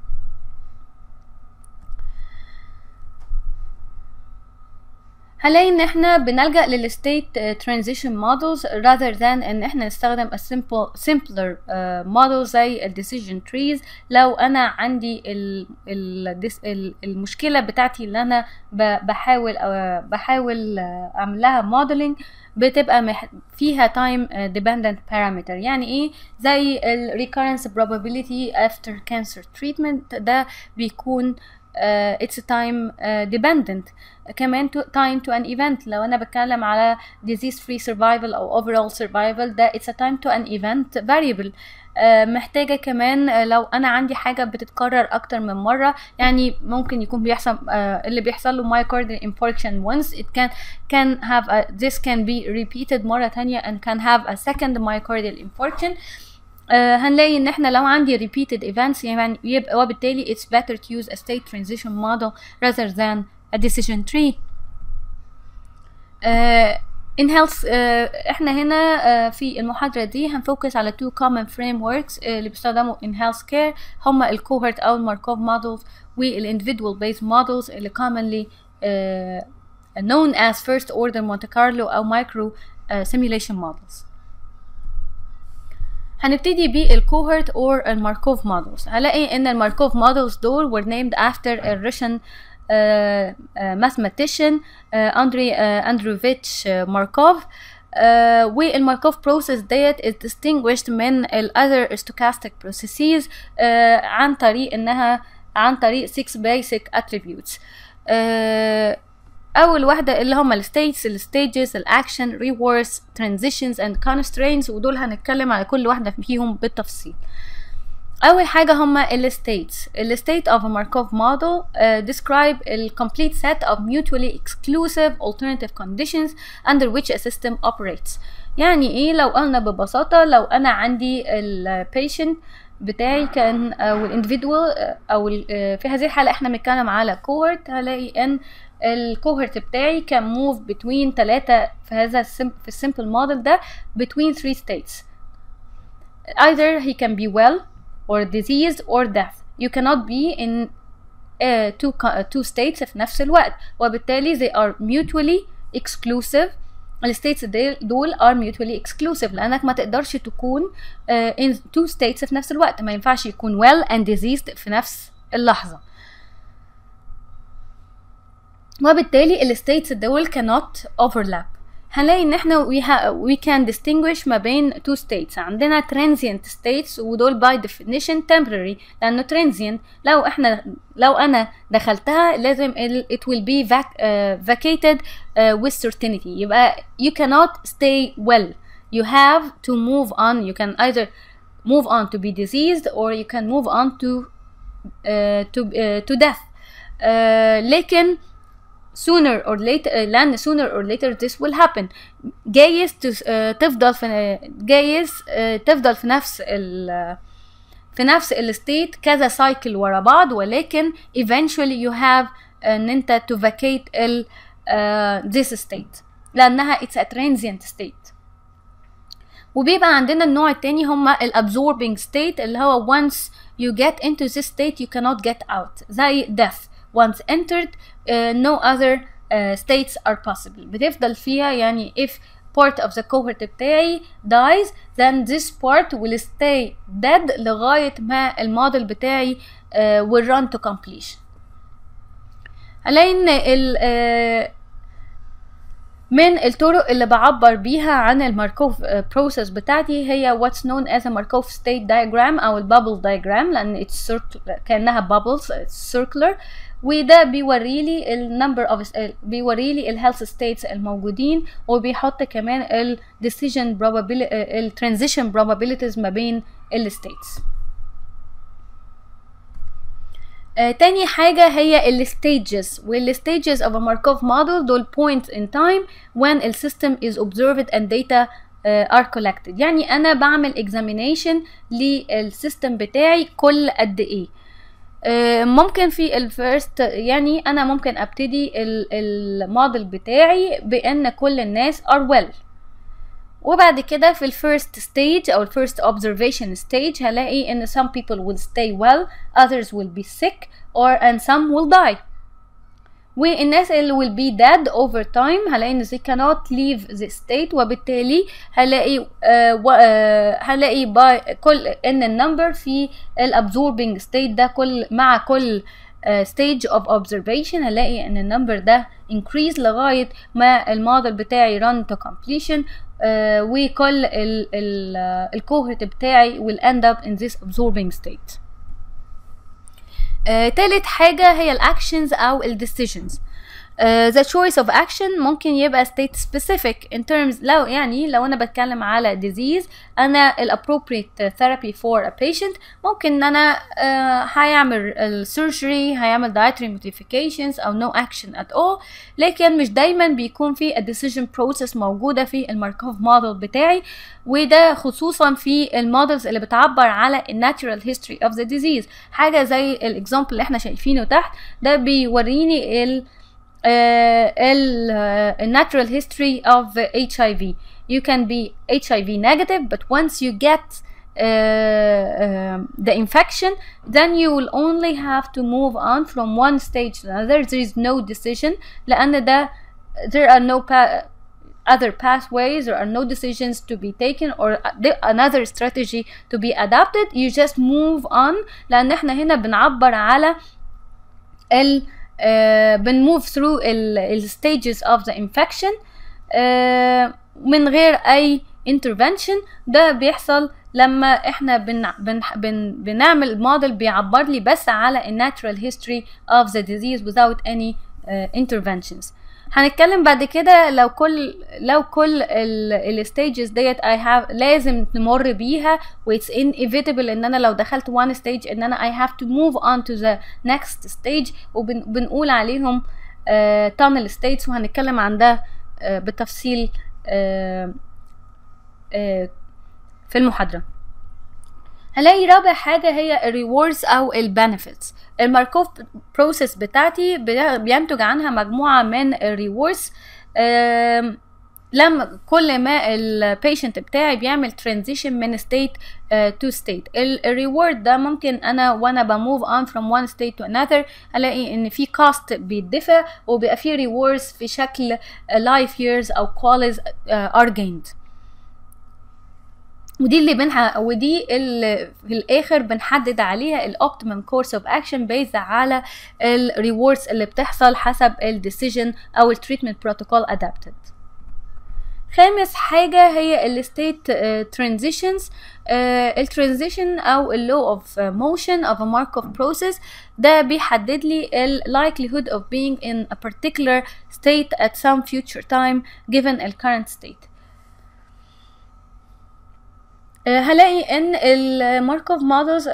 هنلاقي ان احنا بنلجأ للستيت ترانزيشن مودلز rather than ان احنا نستخدم a simple simpler uh, model زي ال decision trees لو انا عندي ال ال ال المشكلة بتاعتي اللي انا بحاول أو بحاول اعمل لها modeling بتبقى مح... فيها time dependent parameter يعني ايه زي ال recurrence probability after cancer treatment ده بيكون uh, it's time uh, dependent كمان to time to an event لو انا بتكلم على disease free survival او overall survival ده it's a time to an event variable uh, محتاجة كمان لو أنا عندي حاجة بتتكرر أكتر من مرة يعني ممكن يكون بيحصل uh, اللي بيحصل له myocardial infarction once it can can have a, this can be repeated مرة تانية and can have a second myocardial infarction uh, هنلاقي ان احنا لو عندي repeated events يعني يبقى وبالتالي it's better to use a state transition model rather than a decision tree uh, in health uh, احنا هنا uh, في المحاضرة دي هنفوكس على two common frameworks uh, اللي بيستخدموا in healthcare هما ال cohort او الماركوف models وال individual based models اللي commonly uh, known as first order Monte Carlo او micro uh, simulation models هنبتدي بالكوهورت or الماركوف models هلاقي ان الماركوف models دول were named after a Russian uh, uh, mathematician uh, Andrei uh, Androvich uh, Markov uh, والماركوف process ديت is distinguished من ال other stochastic processes uh, عن طريق انها عن طريق 6 basic attributes uh, اول واحده اللي هما الستيتس الستيجز الاكشن ريورس ترانزيشنز اند constraints ودول هنتكلم على كل واحده فيهم بالتفصيل اول حاجه هما ال states ال state of a Markov model uh, describe a complete set of mutually exclusive alternative conditions under which a system operates يعني ايه لو قلنا ببساطه لو انا عندي ال patient بتاعي كان او الاندفيدوال او ال- في هذه الحاله احنا بنتكلم على cohort هلاقي ان الكوهورت بتاعي كان move between ثلاثة في هذا السم في السمبل موديل ده between three states either he can be well or diseased or death you cannot be in uh, two, co- uh, two states في نفس الوقت وبالتالي they are mutually exclusive الستيتس دول are mutually exclusive لانك ما تقدرش تكون uh, in two states في نفس الوقت ما ينفعش يكون well and diseased في نفس اللحظة وبالتالي الستيتس دول cannot overlap هنلاقي ان احنا we, ha- we can distinguish ما بين two states عندنا transient states ودول by definition temporary لانه transient لو احنا لو انا دخلتها لازم ال, it will be vac, uh, vacated uh, with certainty يبقى you cannot stay well you have to move on you can either move on to be diseased or you can move on to uh, to uh, to death uh, لكن sooner or later uh, لأن sooner or later this will happen جايز تس- uh, تفضل في جايز uh, تفضل في نفس ال في نفس الستيت كذا سايكل ورا بعض ولكن eventually you have ان انت to vacate ال uh, this state لانها it's a transient state وبيبقى عندنا النوع التاني هما ال absorbing state اللي هو once you get into this state you cannot get out زي death once entered uh, no other uh, states are possible بتفضل فيها يعني if part of the cohort بتاعي dies then this part will stay dead لغاية ما الموديل بتاعي uh, will run to completion هنلاقي ان ال uh, من الطرق اللي بعبر بيها عن الماركوف بروسيس بتاعتي هي what's known as a Markov state diagram او البابل diagram لان it's circular كانها bubbles it's circular وده بيوري لي النمبر اوف بيوري لي الهيلث ستيتس الموجودين وبيحط كمان ال decision probability ال transition probabilities ما بين الستيتس آه تاني حاجة هي ال stages وال stages of a Markov model دول points in time when the system is observed and data uh, are collected يعني أنا بعمل examination للسيستم بتاعي كل قد إيه آه ممكن في الفيرست يعني أنا ممكن أبتدي الموديل بتاعي بأن كل الناس are well وبعد كده في الفيرست ستيج او الفيرست observation stage هلاقي ان some people will stay well others will be sick or and some will die والناس اللي will be dead over time هلاقي ان they cannot leave the state وبالتالي هلاقي uh, و, uh, هلاقي by كل ان النمبر في الابزوربنج state ده كل مع كل uh, stage of observation هلاقي ان النمبر ده increase لغاية ما الموديل بتاعي run to completion uh, وكل ال ال الكوهرت بتاعي will end up in this absorbing state. uh, تالت حاجة هي الأكشنز أو الديسيجنز uh, the choice of action ممكن يبقى state specific in terms لو يعني لو أنا بتكلم على disease أنا ال appropriate therapy for a patient ممكن إن أنا uh, هيعمل surgery هيعمل dietary modifications أو no action at all لكن مش دايما بيكون في a decision process موجودة في الماركوف موديل بتاعي وده خصوصا في المودلز اللي بتعبر على الناتشرال هيستوري اوف ذا ديزيز حاجه زي الاكزامبل اللي احنا شايفينه تحت ده بيوريني ال ال الناتشرال هيستوري اوف اتش اي في you can be HIV negative but once you get uh, uh, the infection then you will only have to move on from one stage to another there is no decision لأن ده there are no pa other pathways there are no decisions to be taken or another strategy to be adapted you just move on لان احنا هنا بنعبر على ال uh, بنموف through ال, ال stages of the infection uh, من غير اي intervention ده بيحصل لما احنا بن بن بن بنعمل موديل بيعبر لي بس على الناتشرال history of the disease without any uh, interventions هنتكلم بعد كده لو كل لو كل الستيجز ديت I have لازم نمر بيها و it's inevitable ان انا لو دخلت one stage ان انا I have to move on to the next stage وبنقول عليهم uh, tunnel states وهنتكلم عن ده uh, بالتفصيل uh, uh, في المحاضرة هلاقي رابع حاجة هي الريوردز أو البنفيتس الماركوف بروسيس بتاعتي بينتج عنها مجموعة من الريوردز لما كل ما البيشنت بتاعي بيعمل ترانزيشن من ستيت تو ستيت الريورد ده ممكن انا وانا بموف اون فروم وان ستيت تو انذر الاقي ان في كوست بيدفع وبيبقى في ريوردز في شكل لايف ييرز او كواليز ار جيند ودي اللي بنها ودي اللي في الاخر بنحدد عليها الاوبتيمم كورس اوف اكشن بيز على الريوردز اللي بتحصل حسب الديسيجن او التريتمنت بروتوكول ادابتد خامس حاجة هي الستيت ترانزيشنز الترانزيشن او اللو اوف موشن of a Markov process ده بيحدد لي ال likelihood of being in a particular state at some future time given the current state هلاقي ان الماركوف مودلز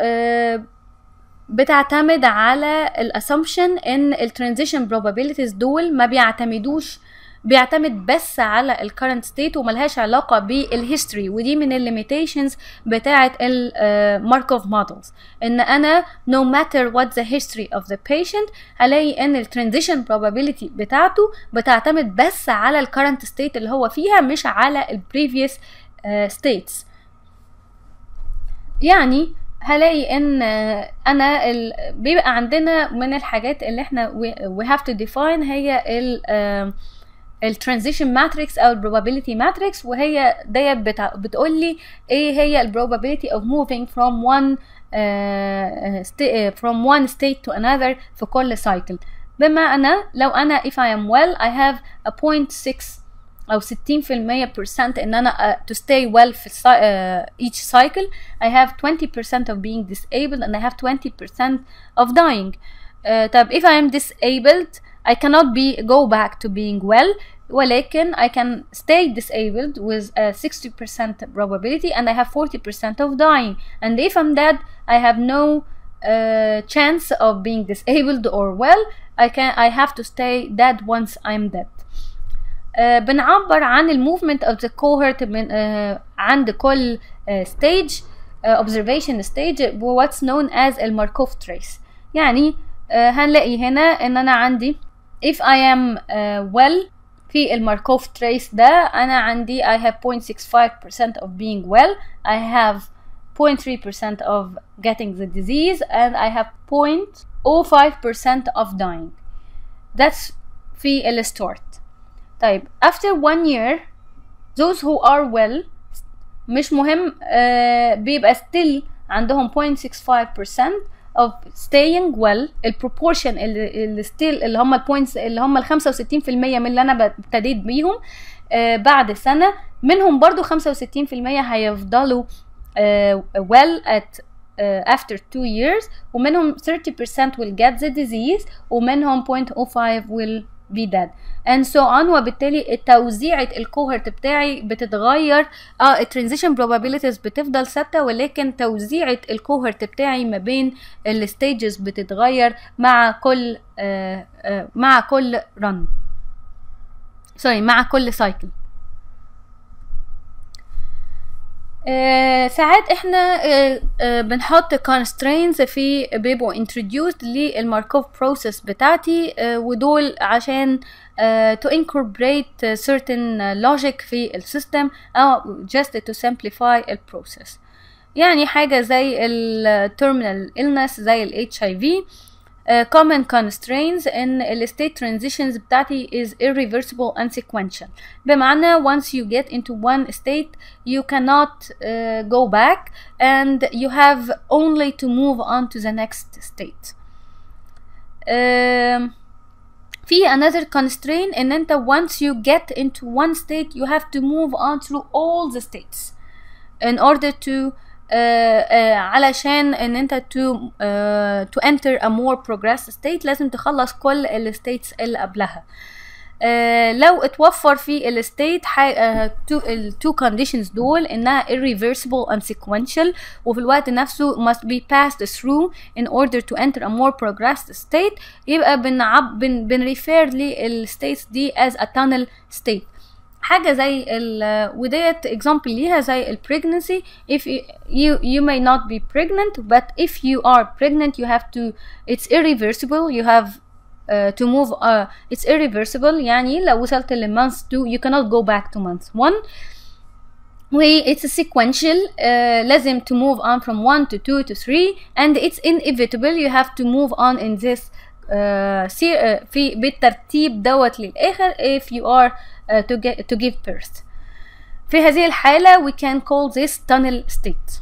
بتعتمد على الاسامبشن ان الترانزيشن probabilities دول ما بيعتمدوش بيعتمد بس على الكرنت ستيت وملهاش علاقة بالهيستوري ودي من الليميتيشنز بتاعة الماركوف مودلز ان انا no matter what the history of the patient هلاقي ان الترانزيشن probability بتاعته بتعتمد بس على الكرنت ستيت اللي هو فيها مش على البريفيوس states يعني هلاقي ان انا ال... بيبقى عندنا من الحاجات اللي احنا we have to define هي ال الترانزيشن ماتريكس او البروبابيلتي ماتريكس وهي ديت بتع... بتقول لي ايه هي البروبابيلتي of moving from one uh, st- from one state to another في كل cycle بمعنى لو انا if I am well I have a 0.6 او 60% percent ان انا uh, to stay well في uh, each cycle I have 20% of being disabled and I have 20% of dying uh, طب if I am disabled I cannot be go back to being well ولكن I can stay disabled with a 60% probability and I have 40% of dying and if I'm dead I have no uh, chance of being disabled or well I can I have to stay dead once I'm dead uh, بنعبر عن الموفمنت of the cohort من uh, عند كل uh, stage uh, observation stage what's known as الماركوف trace يعني uh, هنلاقي هنا ان انا عندي if I am uh, well في الماركوف trace ده انا عندي I have 0.65% of being well I have 0.3% of getting the disease and I have 0.05% of dying that's في الستارت طيب after one year those who are well مش مهم uh, بيبقى still عندهم 0.65% of staying well البروبورشن اللي, اللي still اللي هم البوينتس اللي هم ال 65% من اللي انا ابتديت بيهم uh, بعد سنه منهم برضو 65% هيفضلوا uh, well at uh, after two years ومنهم 30% will get the disease ومنهم 0.05 will be dead and so on وبالتالي توزيعة الكوهرت بتاعي بتتغير اه الترانزيشن probabilities بتفضل ثابتة ولكن توزيعة الكوهرت بتاعي ما بين الستيجز بتتغير مع كل آه آه مع كل رن سوري مع كل سايكل آه ساعات احنا آه آه بنحط constraints في بيبقوا introduced للماركوف process بتاعتي آه ودول عشان آه to incorporate certain logic في السيستم او just to simplify البروسيس يعني حاجة زي ال terminal illness زي ال HIV Uh, common constraints in ال state transitions بتاعتي is irreversible and sequential بمعنى once you get into one state you cannot uh, go back and you have only to move on to the next state uh, في another constraint ان انت once you get into one state you have to move on through all the states in order to uh, uh, علشان ان انت to uh, to enter a more progressed state لازم تخلص كل الستيتس اللي قبلها آه لو اتوفر في الستيت التو كونديشنز دول انها irreversible and sequential وفي الوقت نفسه must be passed through in order to enter a more progressed state يبقى بنعب بن بنريفير للستيتس دي as a tunnel state حاجه زي ال وديت example ليها زي ال pregnancy if you, you you may not be pregnant but if you are pregnant you have to it's irreversible you have uh, to move uh, it's irreversible يعني لو وصلت ل month 2 you cannot go back to month 1 و it's a sequential uh, لازم to move on from 1 to 2 to 3 and it's inevitable you have to move on in this uh, see, uh, في بالترتيب دوت للآخر if you are uh, to, get, to give birth في هذه الحالة we can call this tunnel state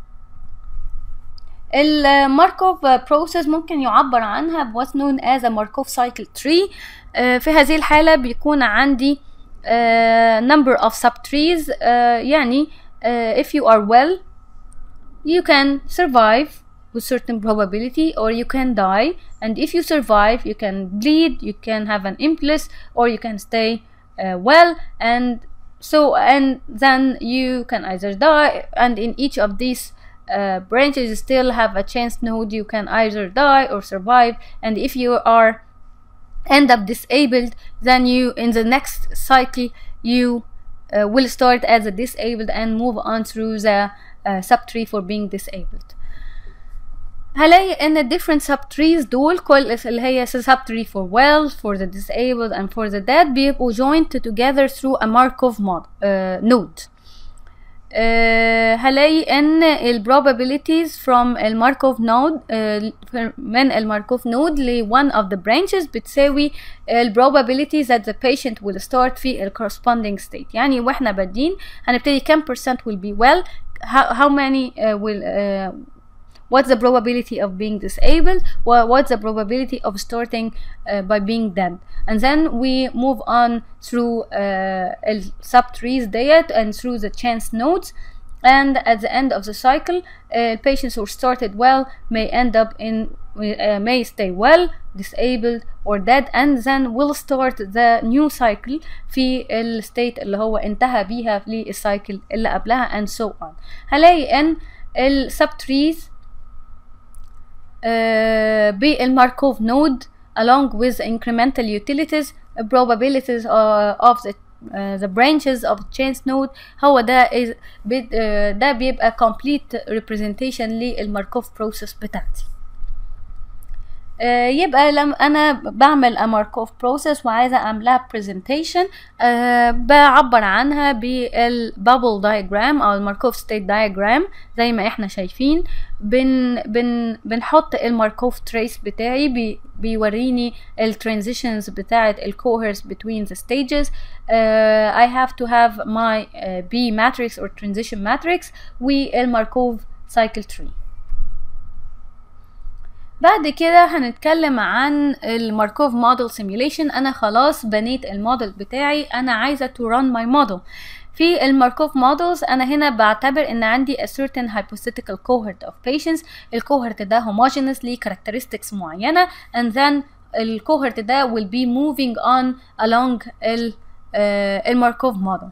الماركوف process ممكن يعبر عنها ب what's known as a Markov cycle tree uh, في هذه الحالة بيكون عندي uh, number of subtrees uh, يعني uh, if you are well you can survive with certain probability or you can die and if you survive you can bleed you can have an impulse or you can stay uh, well and so and then you can either die and in each of these uh, branches you still have a chance node you can either die or survive and if you are end up disabled then you in the next cycle you uh, will start as a disabled and move on through the uh, subtree for being disabled هلاقي ان different subtrees دول كل اللي هي subtree for well for the disabled and for the dead بيبقوا joined together through a Markov mod, uh, node uh, هلاقي ان ال probabilities from ال Markov node uh, من ال Markov node ل one of the branches بتساوي ال probabilities that the patient will start في ال corresponding state يعني واحنا بادين هنبتدي كم percent will be well how, how many uh, will uh, what's the probability of being disabled what's the probability of starting uh, by being dead and then we move on through uh, subtrees diet and through the chance nodes and at the end of the cycle uh, patients who started well may end up in uh, may stay well disabled or dead and then will start the new cycle في الستيت اللي هو انتهى بيها للسايكل اللي قبلها and so on هلاقي ان السبتريز uh, بالماركوف نود along with incremental utilities probabilities uh, of the uh, the branches of chains node هو ده is بي, uh, ده بيبقى complete representation للماركوف process بتاعتي uh, يبقى لما انا بعمل a Markov process وعايزه اعملها presentation uh, بعبر عنها بالبابل diagram او الماركوف state diagram زي ما احنا شايفين بن بن بنحط الماركوف تريس بتاعي بي بيوريني الترانزيشنز بتاعت الكوهرس between the stages uh, I have to have my uh, B matrix or transition matrix والماركوف cycle tree بعد كده هنتكلم عن الماركوف موديل سيميوليشن انا خلاص بنيت الموديل بتاعي انا عايزه to run my model في الماركوف مودلز انا هنا بعتبر ان عندي a certain hypothetical cohort of patients الكوهورت ده homogeneous ليه characteristics معينه and then الكوهورت ده will be moving on along ال uh, الماركوف موديل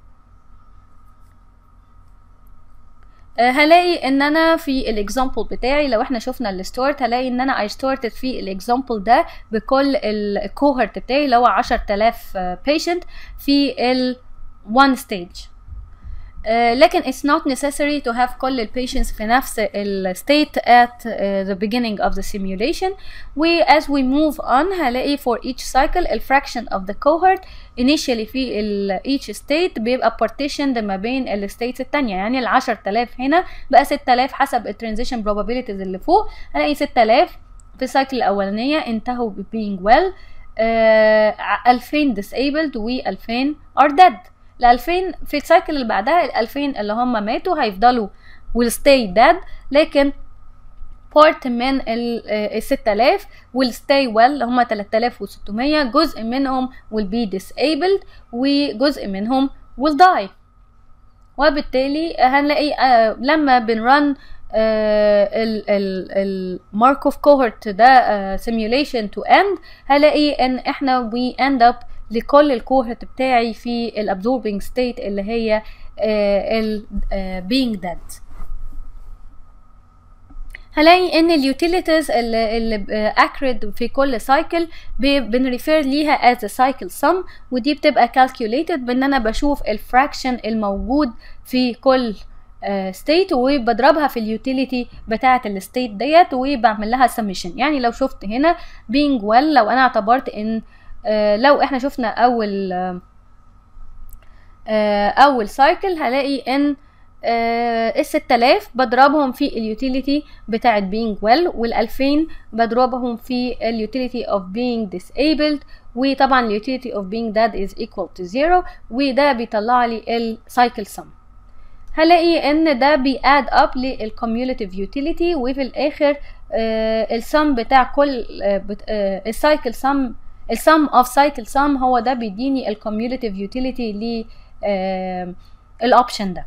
هلاقي ان انا في الاكزامبل بتاعي لو احنا شفنا الستارت هلاقي ان انا I started في الاكزامبل ده بكل الكوهورت بتاعي اللي هو 10000 patient في ال one stage uh, لكن it's not necessary to have كل ال patients في نفس ال state at uh, the beginning of the simulation و as we move on هلاقي for each cycle ال fraction of the cohort initially في ال each state بيبقى partitioned ما بين ال states التانية يعني ال 10000 هنا بقى 6000 حسب ال transition probabilities اللي فوق هلاقي 6000 في السايكل الأولانية انتهوا ب being well uh, 2000 disabled و 2000 are dead ال 2000 في السايكل اللي بعدها ال 2000 اللي هم ماتوا هيفضلوا will stay dead لكن part من ال 6000 will stay well اللي هم 3600 جزء منهم will be disabled وجزء منهم will die وبالتالي هنلاقي uh, لما بنرن الماركوف كوهورت ده uh, simulation to end هلاقي ان احنا we end up لكل الكوهرت بتاعي في الابزوربنج ستيت اللي هي ال being dead هلاقي ان اليوتيليتيز اللي, اللي accurate في كل سايكل بنريفير ليها as a cycle sum ودي بتبقى calculated بان انا بشوف الفراكشن الموجود في كل ستيت uh, وبضربها في اليوتيليتي بتاعه الستيت ديت وبعمل لها سميشن يعني لو شفت هنا being well لو انا اعتبرت ان uh, لو احنا شفنا اول uh, اول سايكل هلاقي ان ال 6000 بضربهم في اليوتيليتي بتاعت being well وال 2000 بضربهم في اليوتيليتي of being disabled وطبعا اليوتيليتي of being dead is equal to zero وده بيطلع لي السايكل sum هلاقي ان ده بياد اب للكوميوليتيف يوتيليتي وفي الاخر السم بتاع كل السايكل سم السم اوف سايكل سم هو ده بيديني الكوميوليتيف يوتيليتي ل الاوبشن ده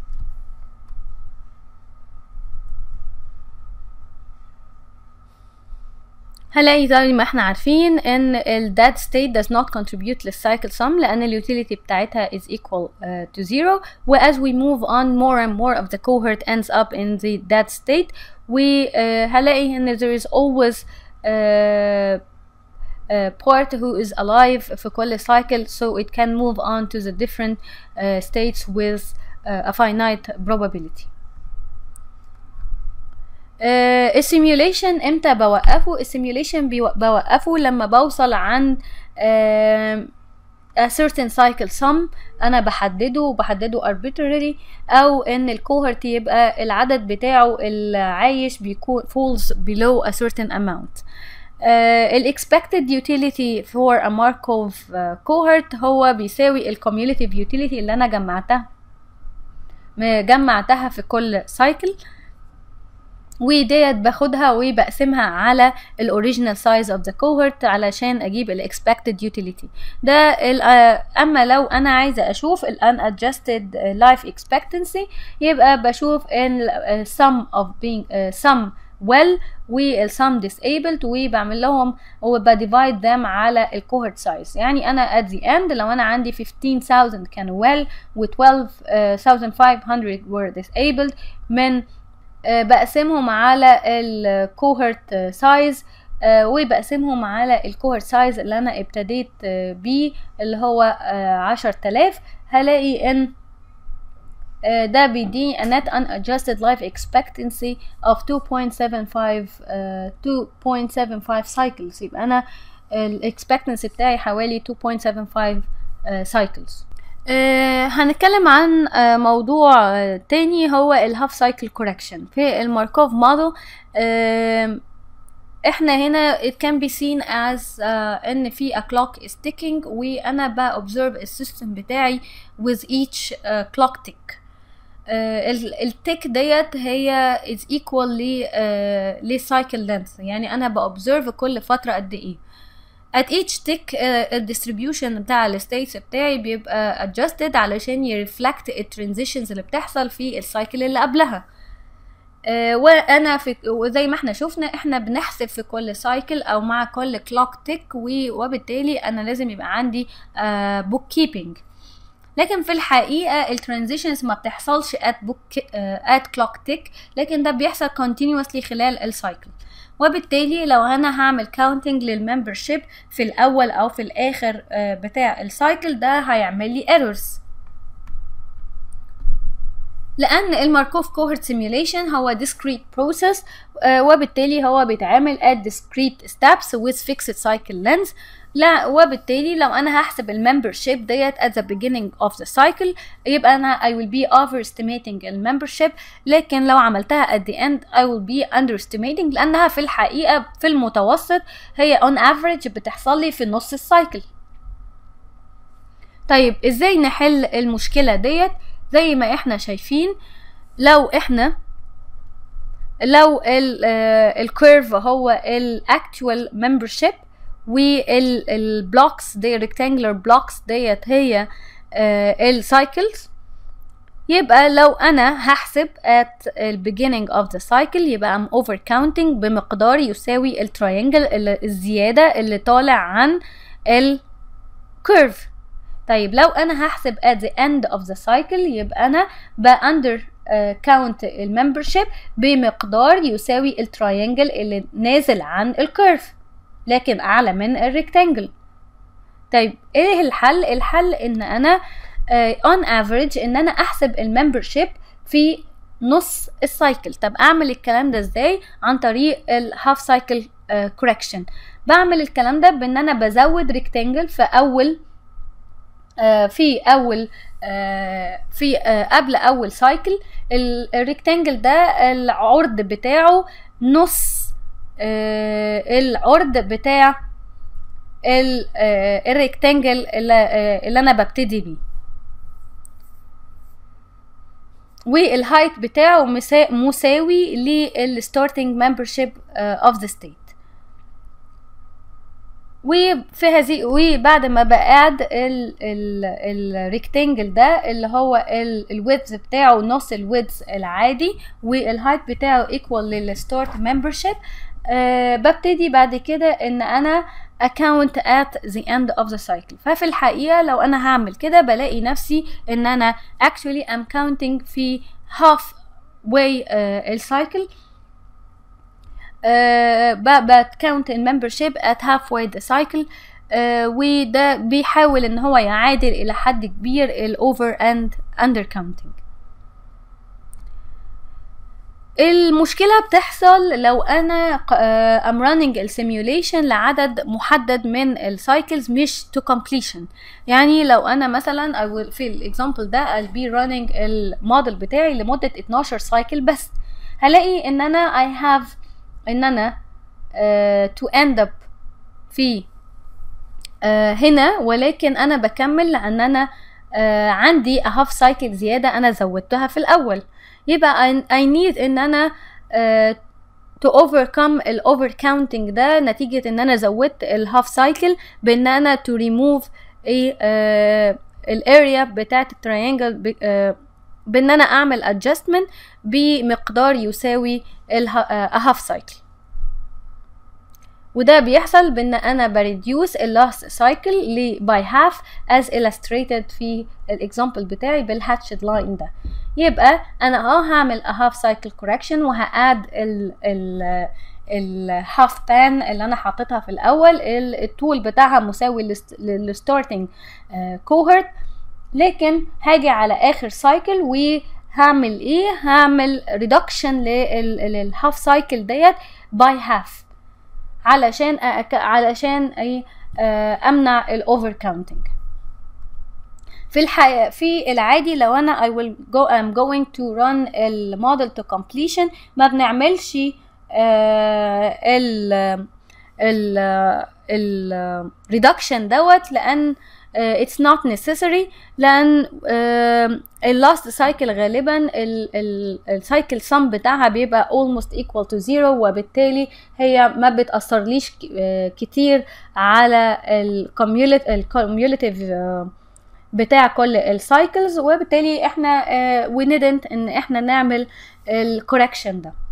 هلاقي زي ما احنا عارفين ان ال dead state does not contribute للcycle sum لان اليوتيليتي بتاعتها is equal uh, to zero و as we move on more and more of the cohort ends up in the dead state وهلاقي ان there is always uh, uh, part who is alive في كل cycle so it can move on to the different uh, states with uh, a finite probability السيميوليشن امتى بوقفه السيميوليشن بوقفه لما بوصل عند a certain cycle sum انا بحدده وبحدده arbitrarily او ان الكوهرت يبقى العدد بتاعه اللي عايش بيكون falls below a certain amount ال expected utility for a Markov uh, cohort هو بيساوي ال cumulative utility اللي انا جمعتها جمعتها في كل cycle وديت باخدها وبقسمها على الاوريجينال سايز اوف ذا كوهورت علشان اجيب الاكسبكتد يوتيليتي ده اما لو انا عايزه اشوف الان ادجستد لايف اكسبكتنسي يبقى بشوف ان sum of being uh, sum well والsum disabled وبعمل لهم وبديفايد them على الكوهورت سايز يعني انا at the end لو انا عندي 15000 كانوا well و 12500 were disabled من بقسمهم على الكوهرت سايز وبقسمهم على الكوهرت سايز اللي انا ابتديت بيه اللي هو عشر تلاف هلاقي ان ده بيديني a net unadjusted life expectancy of 2.75 uh, 2.75 cycles يبقى انا ال expectancy بتاعي حوالي 2.75 uh, cycles آه هنتكلم عن آه موضوع آه تاني هو الهاف سايكل كوركشن في الماركوف موديل احنا هنا it can be seen as ان في a clock is ticking وانا بobserve السيستم بتاعي with each clock tick التيك ديت هي is equal ل لسايكل length يعني انا بobserve كل فتره قد ايه at each tick uh, الديستريبيوشن بتاع الستيتس بتاعي بيبقى adjusted علشان يرفلكت الترانزيشنز اللي بتحصل في السايكل اللي قبلها uh, وانا في وزي ما احنا شفنا احنا بنحسب في كل سايكل او مع كل كلوك تيك وبالتالي انا لازم يبقى عندي بوك uh, كيبنج لكن في الحقيقه الترانزيشنز ما بتحصلش at book at clock tick لكن ده بيحصل continuously خلال السايكل وبالتالي لو انا هعمل كاونتنج للممبرشيب في الاول او في الاخر بتاع السايكل ده هيعمل لي ايرورز لان الماركوف كوهرت سيميوليشن هو discrete process وبالتالي هو بيتعامل at discrete steps with fixed cycle length لا وبالتالي لو انا هحسب الممبرشيب ديت at the beginning of the cycle يبقى انا I will be overestimating الممبرشيب لكن لو عملتها at the end I will be underestimating لانها في الحقيقه في المتوسط هي on average بتحصل لي في نص السايكل طيب ازاي نحل المشكله ديت زي ما احنا شايفين لو احنا لو الكيرف هو الاكتوال membership والبلوكس دي rectangular blocks ديت هي السايكلز يبقى لو انا هحسب at the beginning of the cycle يبقى I'm over counting بمقدار يساوي التراينجل اللي الزيادة اللي طالع عن ال curve طيب لو انا هحسب at the end of the cycle يبقى انا ب under كاونت الممبرشيب بمقدار يساوي التراينجل اللي نازل عن الكيرف لكن اعلى من الريكتانجل طيب ايه الحل الحل ان انا اون uh, افريج ان انا احسب الممبرشيب في نص السايكل طب اعمل الكلام ده ازاي عن طريق الهاف سايكل كوركشن بعمل الكلام ده بان انا بزود ريكتانجل في اول uh, في اول uh, في قبل اول سايكل الريكتانجل ده العرض بتاعه نص العرض بتاع الريكتانجل اللي, اللي انا ببتدي بيه والهايت بتاعه مساوي للستارتنج membership of the state وفي هذه وبعد ما بقعد الريكتانجل ده اللي هو الويدز بتاعه نص الويدز العادي والهايت بتاعه ايكوال للستارت membership أه ببتدي بعد كده ان انا account at the end of the cycle ففي الحقيقة لو أنا هعمل كده بلاقي نفسي إن أنا actually I'm counting في half way uh, السايكل uh, بتكاونت الممبرشيب at halfway the cycle uh, وده بيحاول إن هو يعادل إلى حد كبير ال over and under counting المشكله بتحصل لو انا ام راننج السيميوليشن لعدد محدد من السايكلز مش تو completion يعني لو انا مثلا I will في الاكزامبل ده I'll be running الموديل بتاعي لمده 12 سايكل بس هلاقي ان انا I have ان انا uh, to end up في uh, هنا ولكن انا بكمل لان انا uh, عندي a half cycle زياده انا زودتها في الاول يبقى I need ان انا uh, to overcome ال over counting ده نتيجة ان انا زودت الهاف سايكل بان انا to remove ايه uh, الاريا بتاعت التريانجل uh, بان انا اعمل adjustment بمقدار يساوي الهاف سايكل وده بيحصل بان انا بريديوس اللاست سايكل ل by half as illustrated في الاكزامبل بتاعي بالهاتشد لاين ده يبقى انا اه هعمل a half cycle correction وهاد ال ال الهاف بان اللي انا حاططها في الاول الطول بتاعها مساوي للستارتنج كوهورت لكن هاجي على اخر سايكل وهعمل ايه هعمل ريدكشن للهاف سايكل ديت باي هاف علشان أك... علشان ايه امنع الاوفر كاونتنج في الحقيقة في العادي لو انا I will go I'm going to run الموديل to completion ما بنعملش آه ال ال ال reduction دوت لان uh, it's not necessary لان uh, اللاست سايكل غالبا السايكل سم بتاعها بيبقى almost equal to zero وبالتالي هي ما بتأثرليش كتير على الكوميوليتيف بتاع كل السايكلز وبالتالي احنا we didn't ان احنا نعمل الكوركشن ده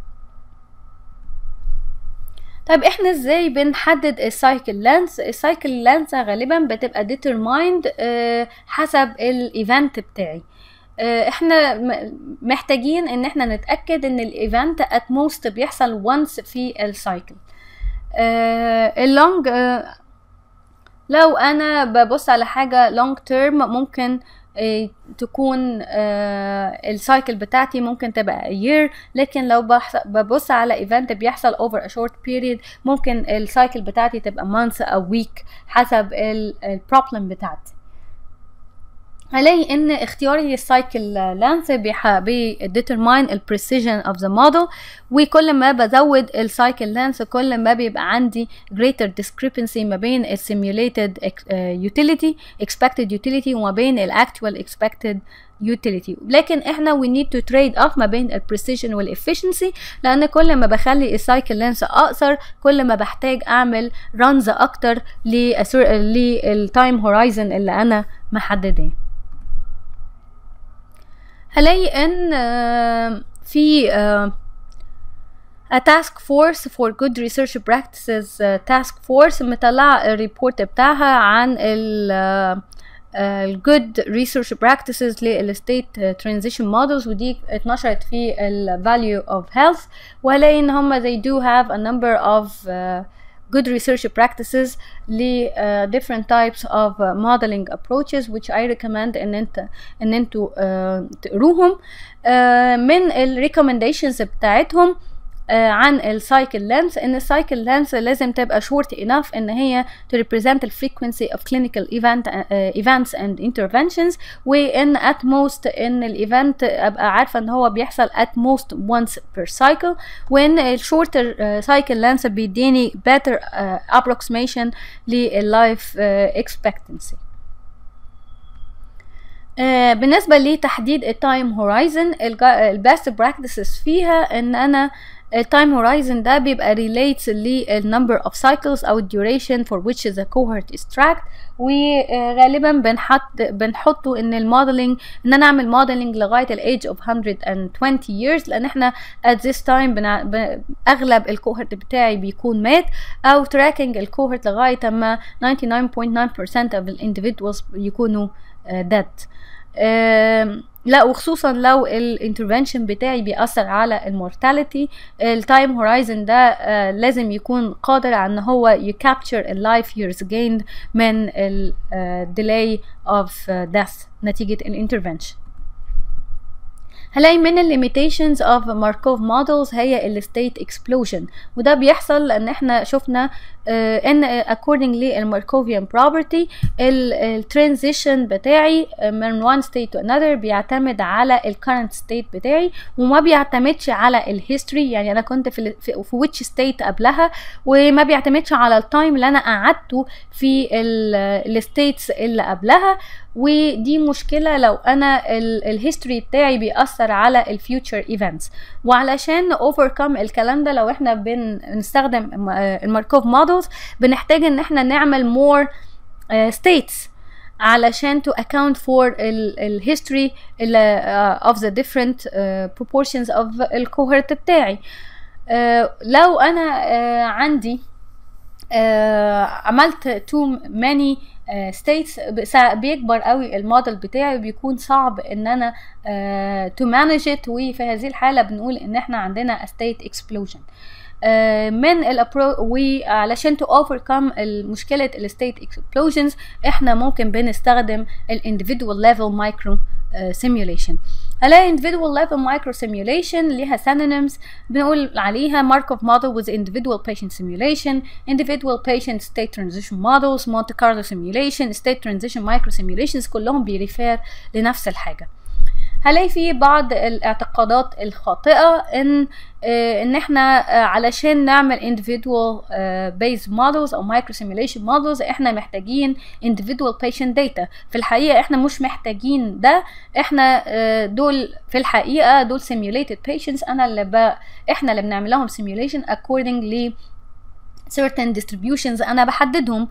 طيب احنا ازاي بنحدد السايكل لانس السايكل لانس غالبا بتبقى determined اه حسب الايفنت بتاعي اه احنا محتاجين ان احنا نتاكد ان الايفنت at most بيحصل once في السايكل اه اللونج لو انا ببص على حاجه لونج تيرم ممكن تكون السايكل بتاعتي ممكن تبقى year لكن لو ببص على ايفنت بيحصل over a short period ممكن السايكل بتاعتي تبقى month او week حسب البروبلم بتاعتي هلاقي ان اختياري للسايكل لانس بيديترماين البريسيجن اوف ذا موديل وكل ما بزود السايكل لانس كل ما بيبقى عندي greater discrepancy ما بين السيميوليتد utility expected utility وما بين الاكتوال expected utility لكن احنا we need to trade off ما بين البريسيجن والافشنسي لان كل ما بخلي السايكل لينس اقصر كل ما بحتاج اعمل رانز اكتر للتايم هورايزن اللي انا محدداه هلاقي ان في A task force for good research practices uh, task force مطلعة الريبورت بتاعها عن ال الجود ريسيرش براكتسز للستيت ترانزيشن مودلز ودي اتنشرت في ال value of health وهلاقي ان هم they do have a number of uh, good research practices ل uh, different types of uh, modeling approaches which I recommend ان انت ان انتوا uh, تقروهم uh, من ال recommendations بتاعتهم uh, عن السايكل لينث ان السايكل لينث لازم تبقى short enough ان هي to represent the frequency of clinical event uh, events and interventions وان at most ان الايفنت ابقى عارفه ان هو بيحصل at most once per cycle وان الشورتر cycle length بيديني better uh, approximation للlife uh, expectancy آه بالنسبة لتحديد التايم هورايزن البيست براكتسز فيها ان انا التايم هورايزن ده بيبقى relates للنمبر of cycles او duration for which the cohort is tracked وغالبا بنحط بنحطه ان الموديلنج ان انا اعمل موديلنج لغايه الايج اوف 120 years لان احنا at this time بنا ب... اغلب الكوهورت بتاعي بيكون مات او تراكنج الكوهورت لغايه اما 99.9% of الانديفيدوالز يكونوا dead لا وخصوصا لو الانترفنشن بتاعي بيأثر على المورتاليتي التايم هورايزن ده آه لازم يكون قادر على ان هو يكابتشر اللايف years gained من الديلي اوف death نتيجة الانترفنشن هلاقي من الليميتيشنز اوف ماركوف مودلز هي الستيت اكسبلوجن وده بيحصل لان احنا شفنا آه ان according للماركوفيان بروبرتي الترانزيشن بتاعي من one state to another بيعتمد على الكرنت ستيت بتاعي وما بيعتمدش على الهيستوري يعني انا كنت في في, في which state قبلها وما بيعتمدش على التايم اللي انا قعدته في الستيتس اللي قبلها ودي مشكلة لو أنا الهيستوري بتاعي بيأثر على الفيوتشر ايفنتس وعلشان اوفركم الكلام ده لو احنا بنستخدم الماركوف مودلز بنحتاج ان احنا نعمل مور ستيتس علشان to account for ال history uh, of the different uh, proportions of الكوهرت بتاعي uh, لو انا uh, عندي uh, عملت too many ستيتس uh, بيكبر قوي الموديل بتاعي وبيكون صعب ان انا تو uh, مانج ات وفي هذه الحاله بنقول ان احنا عندنا ستيت اكسبلوجن uh, من الابرو وعلشان تو اوفركم مشكله الستيت اكسبلوجنز احنا ممكن بنستخدم الانديفيدوال ليفل مايكرو سيميوليشن هلاقي individual level micro simulation ليها synonyms بنقول عليها Markov model with individual patient simulation individual patient state transition models Monte Carlo simulation state transition micro simulations كلهم بيريفير لنفس الحاجة هلاقي في بعض الاعتقادات الخاطئة ان آه ان احنا آه علشان نعمل individual آه based models او micro simulation models احنا محتاجين individual patient data في الحقيقة احنا مش محتاجين ده احنا دول في الحقيقة دول simulated patients انا اللي ب... احنا اللي بنعمل لهم simulation according ل certain distributions انا بحددهم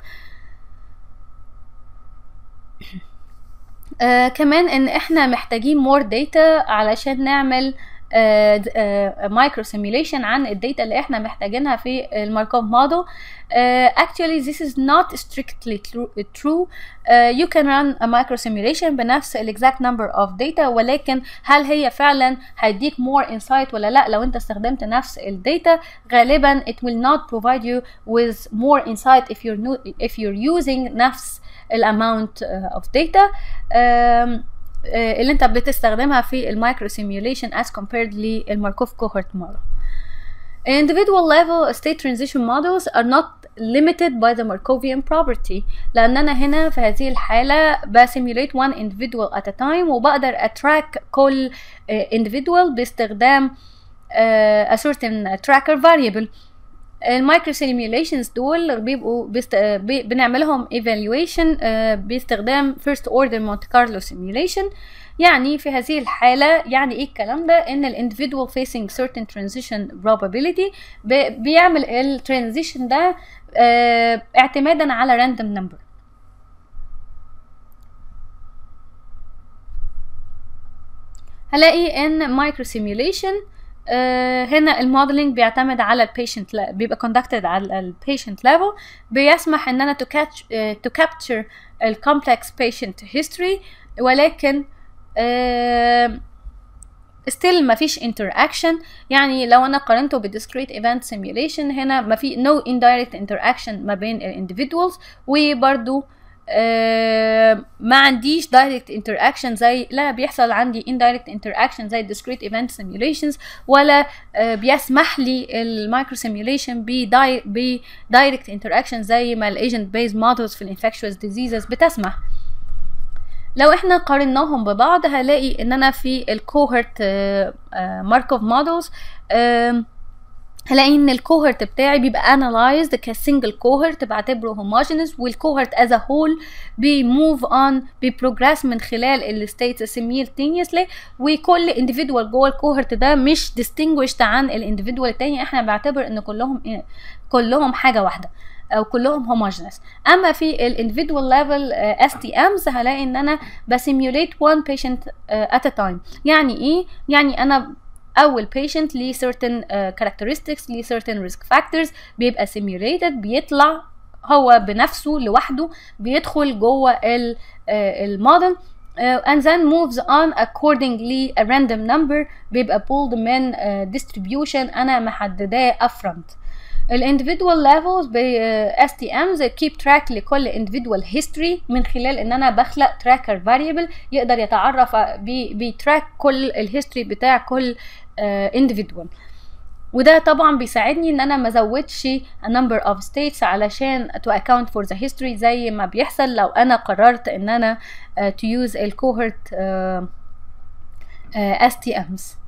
آه كمان ان احنا محتاجين مور داتا علشان نعمل مايكرو uh, سيميوليشن uh, عن الداتا اللي احنا محتاجينها في الماركوف موديل uh, actually this is not strictly true uh, you can run a micro simulation بنفس ال exact number of data ولكن هل هي فعلا هيديك more insight ولا لا لو انت استخدمت نفس الداتا غالبا it will not provide you with more insight if you're, no, if you're using نفس الامount of data um, اللي انت بتستخدمها في المايكرو سيميوليشن as compared للماركوف كوهورت موديل individual level state transition models are not limited by the Markovian property لأن أنا هنا في هذه الحالة بسيميوليت one individual at a time وبقدر أتراك كل individual باستخدام a certain tracker variable المايكرو سيميوليشنز دول بيبقوا بيست... بي... بنعملهم ايفالويشن باستخدام فيرست اوردر مونت كارلو سيميوليشن يعني في هذه الحاله يعني ايه الكلام ده ان الانديفيدوال فيسنج certain transition probability ب... بيعمل الترانزيشن ده اه... اعتمادا على راندوم نمبر هلاقي ان مايكرو سيميوليشن آه هنا الموديلنج بيعتمد على البيشنت بيبقى conducted على البيشنت ليفل بيسمح ان انا to catch uh, to capture الكومبلكس patient history ولكن آه still ما فيش interaction يعني لو انا قارنته ب discrete event simulation هنا ما في no indirect interaction ما بين ال individuals وبرضو آه ما عنديش direct interaction زي لا بيحصل عندي indirect interaction زي discrete event simulations ولا آه بيسمح لي المايكرو simulation ب direct interaction زي ما الايجنت based models في الانفكشوس diseases بتسمح لو احنا قارناهم ببعض هلاقي ان انا في الكوهرت ماركوف مودلز هلاقي ان الكوهرت بتاعي بيبقى analyzed كسنجل كوهرت بعتبره homogeneous والكوهرت as a whole بيموف on بيبروجريس من خلال الستيتس simultaneously وكل individual جوه الكوهرت ده مش distinguished عن الانديفيدوال التاني احنا بعتبر ان كلهم كلهم حاجه واحده او كلهم homogeneous اما في الانديفيدوال ليفل اس تي امز هلاقي ان انا بسيميوليت one patient uh, at a time يعني ايه يعني انا اول patient ليه certain uh, characteristics ليه certain risk factors بيبقى simulated بيطلع هو بنفسه لوحده بيدخل جوه الموديل Uh, and then moves on accordingly a random number بيبقى pulled من uh, distribution انا محدداه upfront الانديفيدوال ليفلز ب اس تي امز كيب تراك لكل انديفيدوال هيستوري من خلال ان انا بخلق تراكر فاريبل يقدر يتعرف بيتراك كل الهيستوري بتاع كل انديفيدوال uh, وده طبعا بيساعدني ان انا ما ازودش a number of states علشان to account for the history زي ما بيحصل لو انا قررت ان انا uh, to use الكوهرت uh, uh, STMs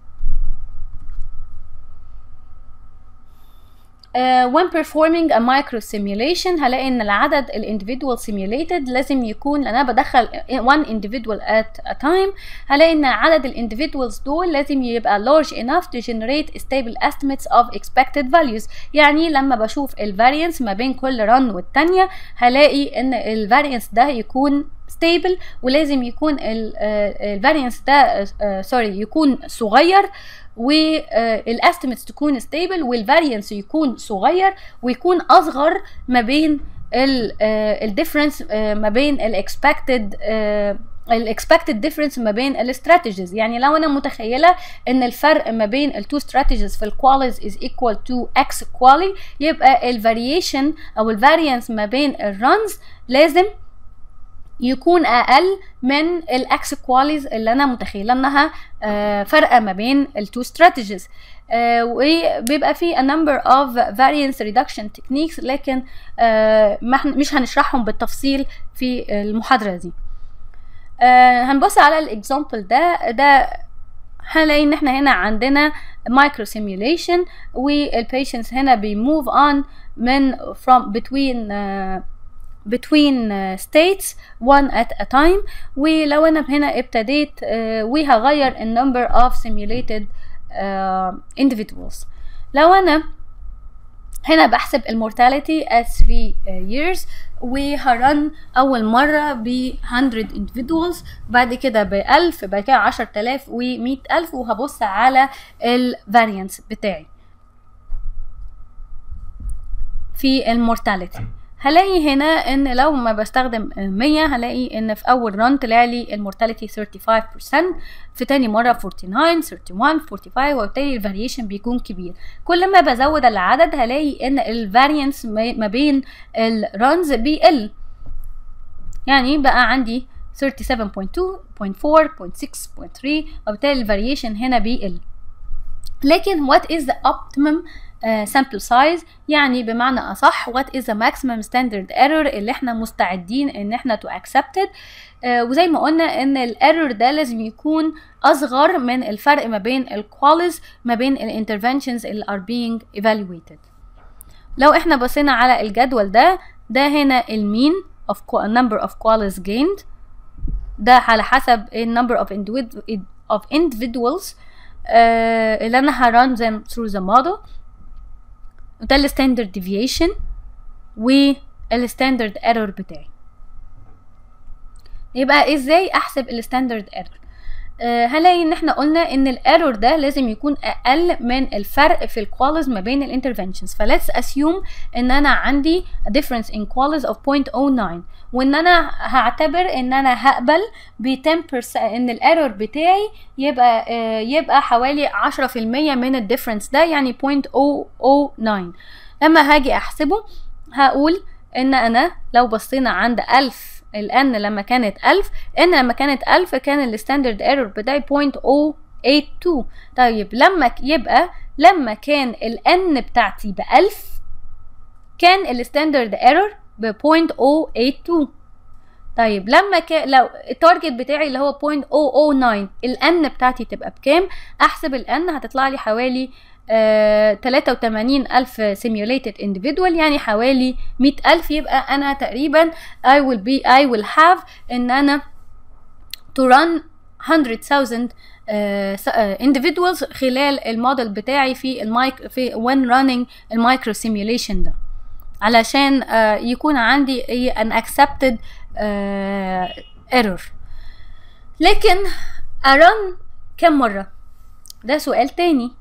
Uh, when performing a micro simulation هلاقي ان العدد ال individual simulated لازم يكون لان انا بدخل one individual at a time هلاقي ان عدد ال individuals دول لازم يبقى large enough to generate stable estimates of expected values يعني لما بشوف ال variance ما بين كل run والتانية هلاقي ان ال variance ده يكون stable ولازم يكون ال variance ده سوري يكون صغير والاستيميتس تكون ستيبل والفاريانس يكون صغير ويكون اصغر ما بين الديفرنس ما بين الاكسبكتد الاكسبكتد ديفرنس ما بين الاستراتيجيز يعني لو انا متخيله ان الفرق ما بين التو استراتيجيز في الكواليز از ايكوال تو اكس كوالي يبقى الفاريشن او الفاريانس ما بين الرانز لازم يكون اقل من الاكس كواليز اللي انا متخيله انها آه فارقه ما بين التو استراتيجيز آه وبيبقى في a number of variance reduction techniques لكن آه مش هنشرحهم بالتفصيل في المحاضره دي هنبص على الاكزامبل ده ده هنلاقي ان احنا هنا عندنا مايكرو سيميوليشن والبيشنتس هنا بيموف اون من from between uh, between uh, states one at a time ولو انا هنا ابتديت uh, وهغير ال number of simulated uh, individuals لو انا هنا بحسب المورتاليتي as 3 years وهرن اول مره ب 100 individuals بعد كده ب 1000 بعد كده 10000 و 100000 وهبص على الفاريانس بتاعي في المورتاليتي هلاقي هنا ان لو ما بستخدم 100 هلاقي ان في اول ران طلع لي المورتاليتي 35% في تاني مرة 49 31 45 وبالتالي الفاريشن بيكون كبير كل ما بزود العدد هلاقي ان الفاريانس ما بين الرانز بيقل يعني بقى عندي 37.2 0.4 0.6 0.3 وبالتالي الفاريشن هنا بيقل لكن what is the optimum uh, sample size يعني بمعنى أصح what is the maximum standard error اللي احنا مستعدين ان احنا to accept it uh, وزي ما قلنا ان الايرور ده لازم يكون أصغر من الفرق ما بين الكواليز ما بين الانترفنشنز اللي are being evaluated لو احنا بصينا على الجدول ده ده هنا المين of number of qualis gained ده على حسب ال number of, individu of individuals uh, اللي انا هرun them through the model وده الستاندرد ديفيشن والستاندرد ايرور بتاعي يبقى ازاي احسب الستاندرد ايرور آه، هلاقي ان احنا قلنا ان الايرور ده لازم يكون اقل من الفرق في الكواليز ما بين الانترفنشنز فليتس اسيوم ان انا عندي a difference in qualities of 0.09 وان انا هعتبر ان انا هقبل ب 10% ان الايرور بتاعي يبقى آه، يبقى حوالي 10% من الديفرنس ده يعني 0.009 لما هاجي احسبه هقول ان انا لو بصينا عند 1000 الان لما كانت 1000 ان لما كانت 1000 كان الستاندرد ايرور بتاعي 0.082 طيب لما ك- يبقى لما كان الان بتاعتي ب 1000 كان الستاندرد ايرور ب 0.082 طيب لما كان لو التارجت بتاعي اللي هو 0.009 الان بتاعتي تبقى بكام احسب الان هتطلع لي حوالي آه 83000 simulated individual يعني حوالي 100000 يبقى انا تقريبا I will be I will have ان انا to run 100,000 آه، س- آه، individuals خلال الموديل بتاعي في المايك في when running المايكرو simulation ده علشان آه، يكون عندي ايه an accepted آه، error لكن ارن كم مرة ده سؤال تاني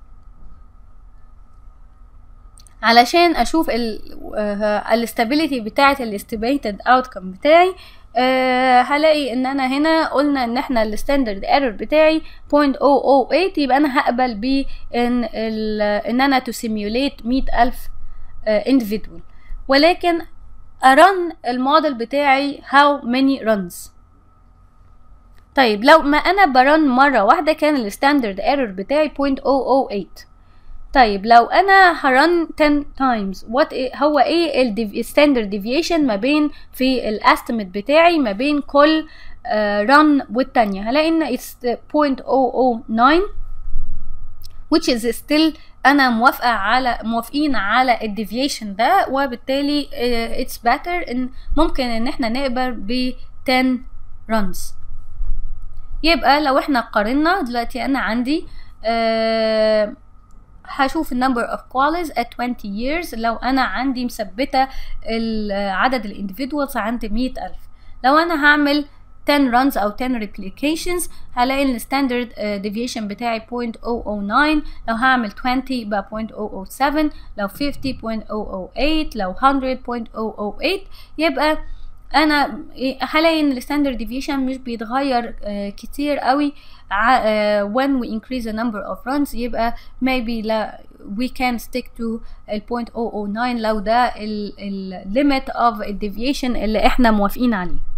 علشان اشوف الاستابيليتي بتاعه الاستيميتد اوتكم بتاعي أه هلاقي ان انا هنا قلنا ان احنا الستاندرد ايرور بتاعي 0.008 يبقى انا هقبل ب ان ال- ان انا تو سيميوليت 100000 individual ولكن ارن الموديل بتاعي how many runs طيب لو ما انا برن مره واحده كان الستاندرد ايرور بتاعي 0.008 طيب لو انا هرن 10 times what إيه هو ايه الستاندرد ديفيشن ما بين في الاستيميت بتاعي ما بين كل رن والتانية هلاقي ان it's 0.009 which is still انا موافقه على موافقين على الديفيشن ده وبالتالي uh, it's better ان ممكن ان احنا نقبل ب 10 runs يبقى لو احنا قارنا دلوقتي انا عندي uh, هشوف النمبر اوف كواليز at 20 years لو انا عندي مثبته ال- عدد الانديفيدوالز عند 100000 لو انا هعمل 10 runs او 10 replications هلاقي الستاندرد ديفيشن بتاعي 0.009 لو هعمل 20 يبقى 0.007 لو 50 0.008 لو 100 0.008 يبقى انا إيه، هلاقي ان الستاندرد ديفيشن مش بيتغير آه، كتير قوي ع- آه، when we increase the number of runs يبقى maybe لا we can stick to ال 0.009 لو ده ال ال limit of the deviation اللي احنا موافقين عليه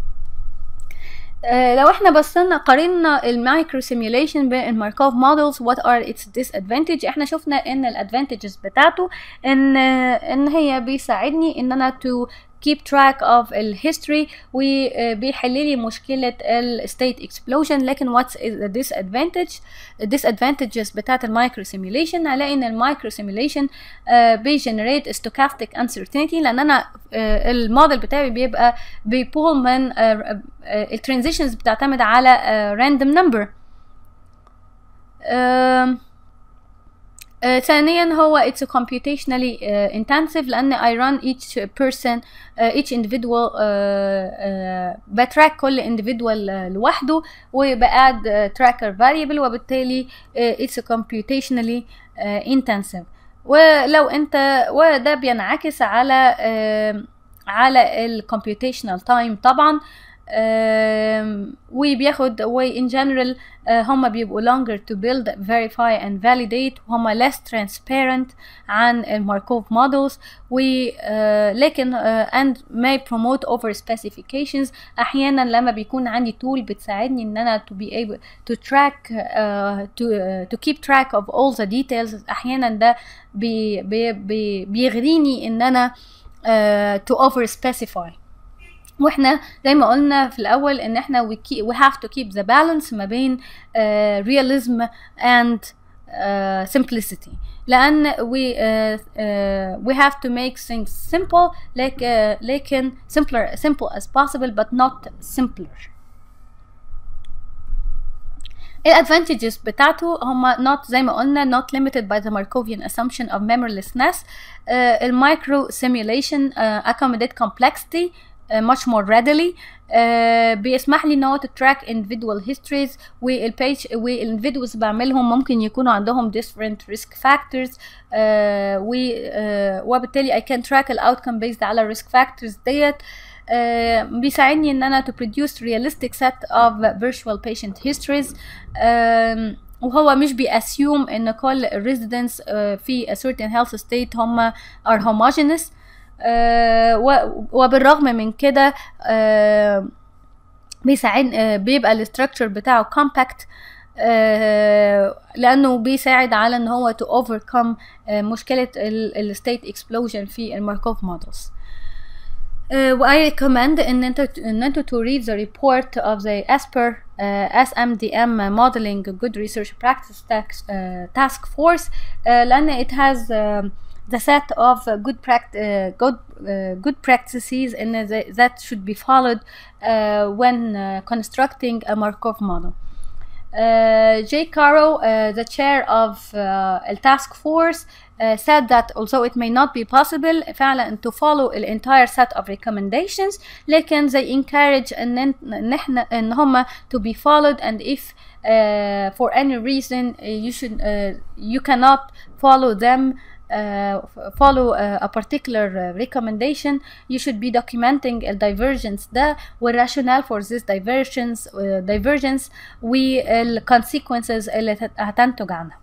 آه، لو احنا بصينا قارنا المايكرو سيميوليشن بالماركوف مودلز وات ار اتس disadvantage احنا شفنا ان الادفانتجز بتاعته ان ان هي بيساعدني ان انا to keep track of الهيستوري وبيحل لي مشكله الستيت اكسبلوجن لكن what's is the disadvantage disadvantages بتاعت المايكرو سيميوليشن هلاقي ان المايكرو سيميوليشن بيجنريت stochastic uncertainty لان انا آه، الموديل بتاعي بيبقى بيبول من الترانزيشنز بتعتمد على راندوم نمبر ثانيا هو it's computationally uh, intensive لان I run each person uh, each individual uh, uh, بتراك كل individual uh, لوحده وبقعد uh, tracker variable وبالتالي uh, it's computationally uh, intensive ولو انت وده بينعكس على uh, على ال computational time طبعا um, وبياخد و in general uh, هم بيبقوا longer to build verify and validate وهم less transparent عن الماركوف models و uh, لكن uh, and may promote over specifications احيانا لما بيكون عندي tool بتساعدني ان انا to be able to track uh, to uh, to keep track of all the details احيانا ده بي بي بي بيغريني ان انا uh, to over specify واحنا زي ما قلنا في الاول ان احنا we, keep, we have to keep the balance ما بين uh, realism and uh, simplicity لان we uh, uh, we have to make things simple like uh, لكن simpler simple as possible but not simpler الادفانتجز بتاعته هما not زي ما قلنا not limited by the Markovian assumption of memorylessness uh, المايكرو simulation uh, accommodate complexity much more readily uh, بيسمح لي ان هو to track individual histories والبيج والindividuals بعملهم ممكن يكونوا عندهم different risk factors uh, و uh, وبالتالي I can track ال outcome based على risk factors ديت uh, بيساعدني ان انا to produce realistic set of virtual patient histories um, وهو مش بيأسيوم ان كل residents uh, في a certain health state هم are homogeneous uh, وبالرغم من كده uh, بيساعد uh, بيبقى الاستراكشر بتاعه compact uh, لانه بيساعد على ان هو to overcome uh, مشكله الستيت explosion في الماركوف مودلز Uh, I recommend ان انتوا ان انتوا to read the report of the ASPER uh, SMDM modeling good research practice task, uh, task force uh, لأن it has uh, the set of good pract uh, good uh, good practices and the, that should be followed uh, when uh, constructing a Markov model. Uh, Jay Caro, uh, the chair of uh, a task force, uh, said that although it may not be possible فعلا to follow the entire set of recommendations لكن they encourage ان ان احنا ان هم to be followed and if uh, for any reason uh, you should uh, you cannot follow them uh, follow uh, a particular uh, recommendation you should be documenting a divergence ده والrationale for this divergence uh, divergence والconsequences اللي هتنتج عنها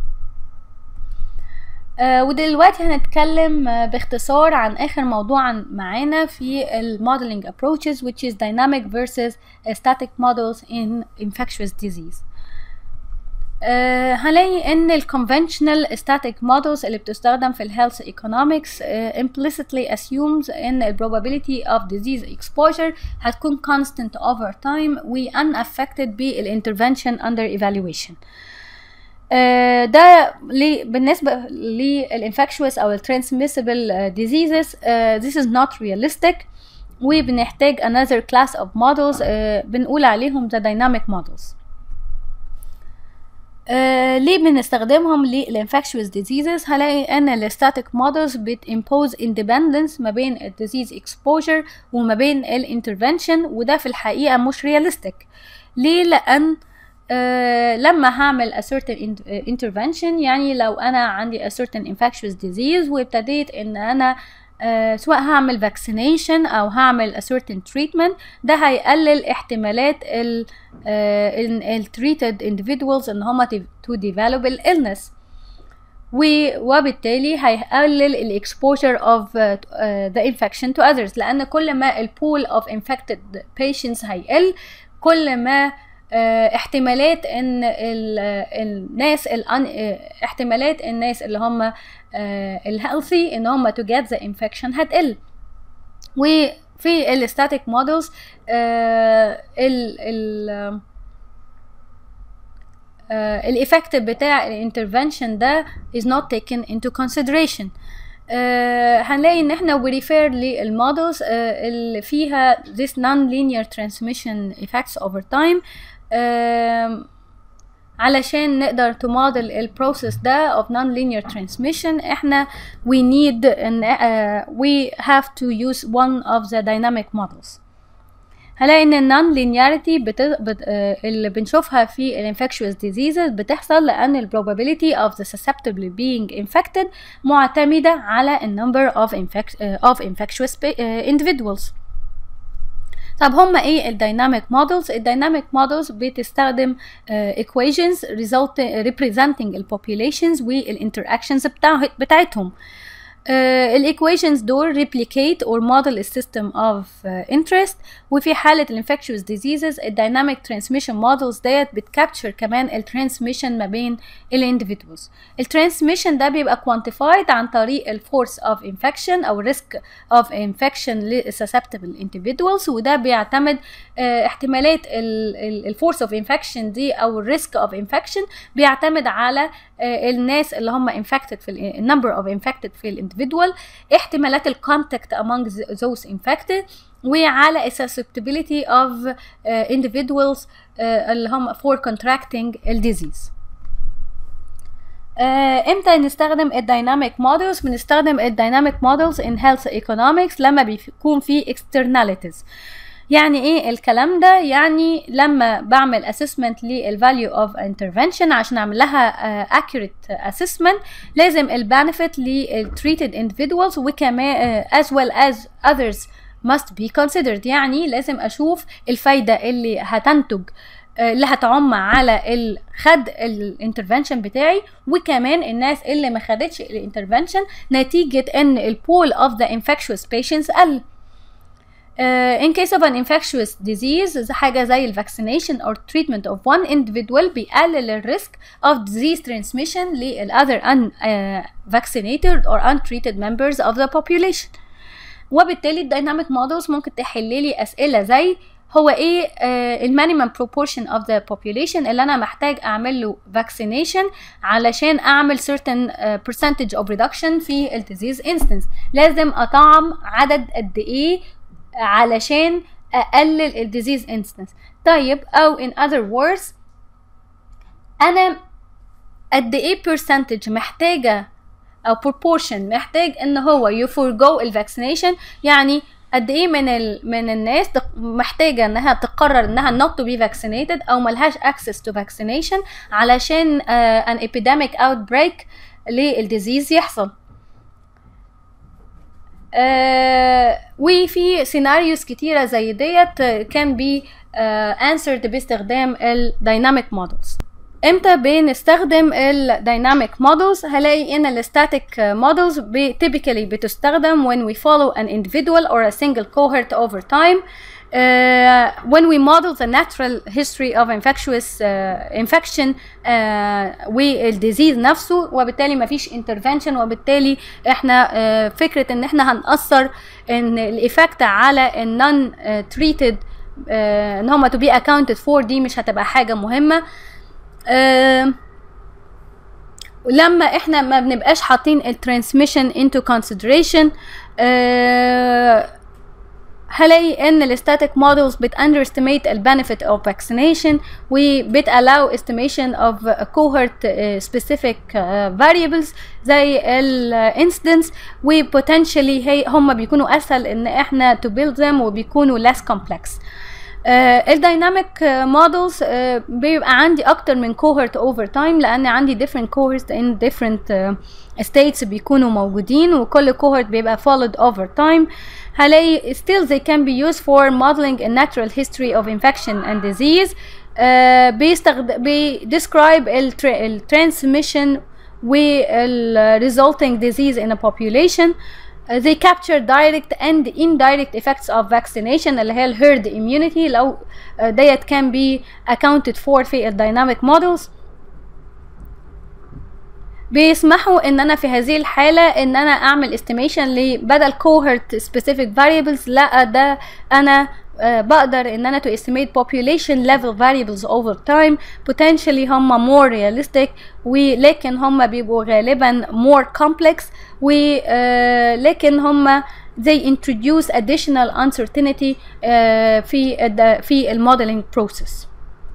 آه ودلوقتي هنتكلم آه باختصار عن اخر موضوع معانا في الموديلنج approaches which is dynamic versus static models in infectious disease آه هنلاقي ان ال conventional static models اللي بتستخدم في الهيلث economics uh, implicitly assumes ان ال probability of disease exposure هتكون constant over time و unaffected بال intervention under evaluation uh, ده لي بالنسبة للانفكشوس أو الترانسميسبل diseases uh, this is not realistic وبنحتاج another class of models uh, بنقول عليهم the dynamic models آه ليه بنستخدمهم للانفكشوس ديزيزز هلاقي ان الستاتيك مودلز بتimpose independence ما بين الديزيز exposure وما بين الانترفنشن وده في الحقيقه مش رياليستيك ليه لان آه لما هعمل a certain intervention يعني لو انا عندي a certain infectious disease وابتديت ان انا آه سواء هعمل vaccination او هعمل a certain treatment ده هيقلل احتمالات ال ال treated individuals ان هما to develop ال illness وبالتالي هيقلل ال exposure of uh, uh, the infection to others لان كل ما ال pool of infected patients هيقل كل ما احتمالات ان الناس احتمالات الناس اللي هم الهيلثي ان هم to get the infection هتقل وفي الستاتيك مودلز ال ال الايفكت بتاع الانترفنشن ده is not taken into consideration uh, هنلاقي ان احنا وريفير للمودلز uh, اللي فيها this non-linear transmission effects over time uh, علشان نقدر تموديل البروسيس ده of non-linear transmission احنا we need ان uh, we have to use one of the dynamic models هلاقي ان النون لينياريتي بت... بت... آه اللي بنشوفها في الانفكشوس ديزيزز بتحصل لان ال probability of the susceptible being infected معتمدة على ال number of, infect... uh, of infectious uh, individuals طب هما ايه الديناميك مودلز الديناميك مودلز بتستخدم uh, equations result representing البوبيليشنز والانتراكشنز بتاع بتاعتهم الايكويشنز uh, دول replicate or model a system of uh, interest وفي حالة الانفكشوس ديزيزز الديناميك ترانسميشن مودلز ديت بتكابتشر كمان الترانسميشن ما بين الانديفيدوالز الترانسميشن ده بيبقى quantified عن طريق الفورس اوف انفكشن او ريسك اوف انفكشن للسسبتبل individuals وده بيعتمد uh, احتمالات الفورس اوف انفكشن دي او الريسك اوف انفكشن بيعتمد على الناس اللي هم infected في النمبر اوف infected في الانديفيدوال احتمالات الكونتاكت among those infected وعلى susceptibility of uh, individuals uh, اللي هم for contracting الديزيز آه، امتى نستخدم الدايناميك مودلز بنستخدم الدايناميك مودلز ان هيلث ايكونومكس لما بيكون في externalities يعني ايه الكلام ده يعني لما بعمل assessment للفاليو اوف intervention عشان اعمل لها uh, accurate assessment لازم البنفيت للتريتد individuals وكمان uh, as well as others must be considered يعني لازم اشوف الفايدة اللي هتنتج اللي هتعم على خد الانترفنشن بتاعي وكمان الناس اللي ما خدتش الانترفنشن نتيجة ان البول of the infectious patients قل Uh, in case of an infectious disease حاجة زي ال vaccination or treatment of one individual بيقلل الريسك of disease transmission لل other unvaccinated or untreated members of the population وبالتالي الدايناميك مودلز ممكن تحل لي أسئلة زي هو ايه uh, المينيمم proportion of the population اللي انا محتاج اعمل له vaccination علشان اعمل certain uh, percentage of reduction في ال disease instance لازم اطعم عدد قد ايه علشان اقلل ال disease instance طيب او in other words انا قد ايه percentage محتاجة او proportion محتاج ان هو يفورجو الفاكسينيشن يعني قد ايه من ال... من الناس محتاجه انها تقرر انها not to be vaccinated او ملهاش access to vaccination علشان uh, an epidemic outbreak للديزيز يحصل uh, وفي سيناريوز كتيرة زي ديت كان بي uh, answered باستخدام ال dynamic models امتى بنستخدم الديناميك مودلز هلاقي ان الستاتيك مودلز typically بتستخدم when we follow an individual or a single cohort over time uh, when we model the natural history of infectious uh, infection uh, والديزيز نفسه وبالتالي مفيش intervention وبالتالي احنا uh, فكرة ان احنا هنأثر ان الايفكت على النون treated uh, ان هما to be accounted for دي مش هتبقى حاجة مهمة آه لما احنا ما بنبقاش حاطين الترانسميشن into consideration آه هلاقي ان الستاتيك مودلز بت underestimate ال benefit of vaccination و بت allow estimation of cohort uh, specific uh, variables زي ال incidence و potentially هي هم بيكونوا اسهل ان احنا to build them وبيكونوا less complex الدايناميك مودلز بيبقى عندي اكتر من cohort over time لان عندي different cohorts in different uh, states بيكونوا موجودين وكل cohort بيبقى followed over time هلاقي still they can be used for modeling a natural history of infection and disease uh, بيستخدم بي describe ال transmission وال resulting disease in a population Uh, they capture direct and indirect effects of vaccination اللي هي ال herd immunity لو uh, ديت can be accounted for في ال dynamic models بيسمحوا ان انا في هذه الحالة ان انا اعمل estimation بدل cohort specific variables لا ده انا uh, بقدر ان انا to estimate population level variables over time potentially هم more realistic ولكن هم بيبقوا غالبا more complex ولكن uh, هم they introduce additional uncertainty uh, في في الموديلنج process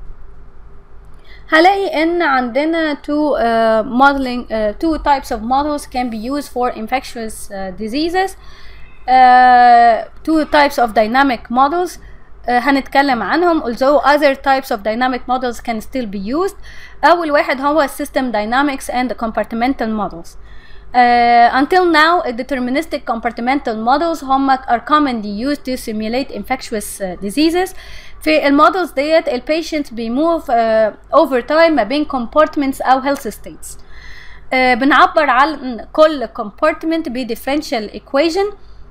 هلاقي ان عندنا two uh, modeling uh, two types of models can be used for infectious uh, diseases uh, two types of dynamic models uh, هنتكلم عنهم although other types of dynamic models can still be used أول واحد هو system dynamics and compartmental models uh, until now deterministic compartmental models هم are commonly used to simulate infectious uh, diseases في المودلز ديت البيشنت بيموف اوفر تايم ما بين compartments او health states uh, بنعبر عن كل compartment بديفرنشال equation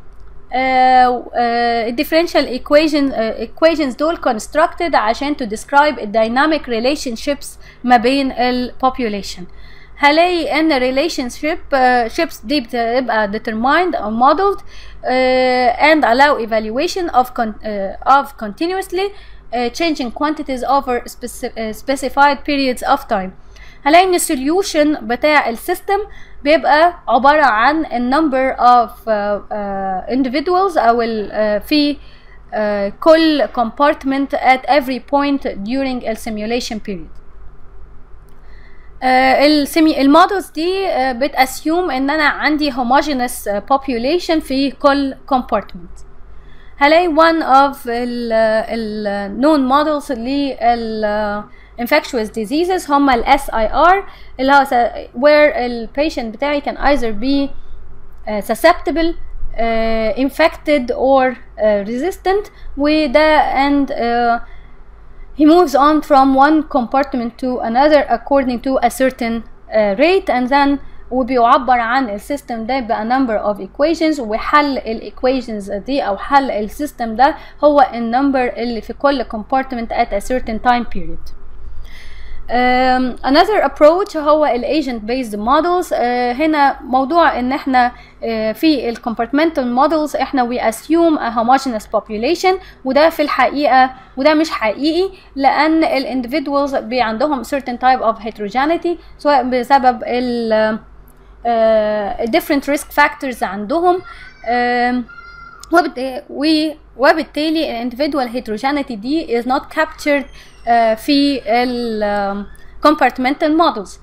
الديفرنشال ايكويشن equations دول constructed عشان to describe dynamic relationships ما بين ال population هلاقي ان relationship uh, ships دي بتبقى determined or modeled uh, and allow evaluation of con uh, of continuously uh, changing quantities over speci uh, specified periods of time هلاقي ان السوليوشن بتاع السيستم بيبقى عبارة عن ال number of uh, uh, individuals او ال, uh, في uh, كل compartment at every point during a simulation period السيمي المودلز دي uh, بتاسيوم ان انا عندي homogeneous uh, population في كل compartment هلاقي one of ال ال known models لل infectious diseases هما ال SIR اللي هو where ال patient بتاعي can either be uh, susceptible uh, infected or uh, resistant وده and uh, he moves on from one compartment to another according to a certain uh, rate and then وبيعبر عن السيستم ده ب a number of equations وحل الايكويشنز دي او حل السيستم ده هو النمبر اللي في كل compartment at a certain time period. Um, another approach هو ال agent based models uh, هنا موضوع ان احنا uh, في ال compartmental models احنا we assume a homogeneous population وده في الحقيقة وده مش حقيقي لان ال individuals بي عندهم certain type of heterogeneity سواء بسبب ال uh, different risk factors عندهم uh, وبالتالي ال individual heterogeneity دي is not captured uh, في ال um, compartmental models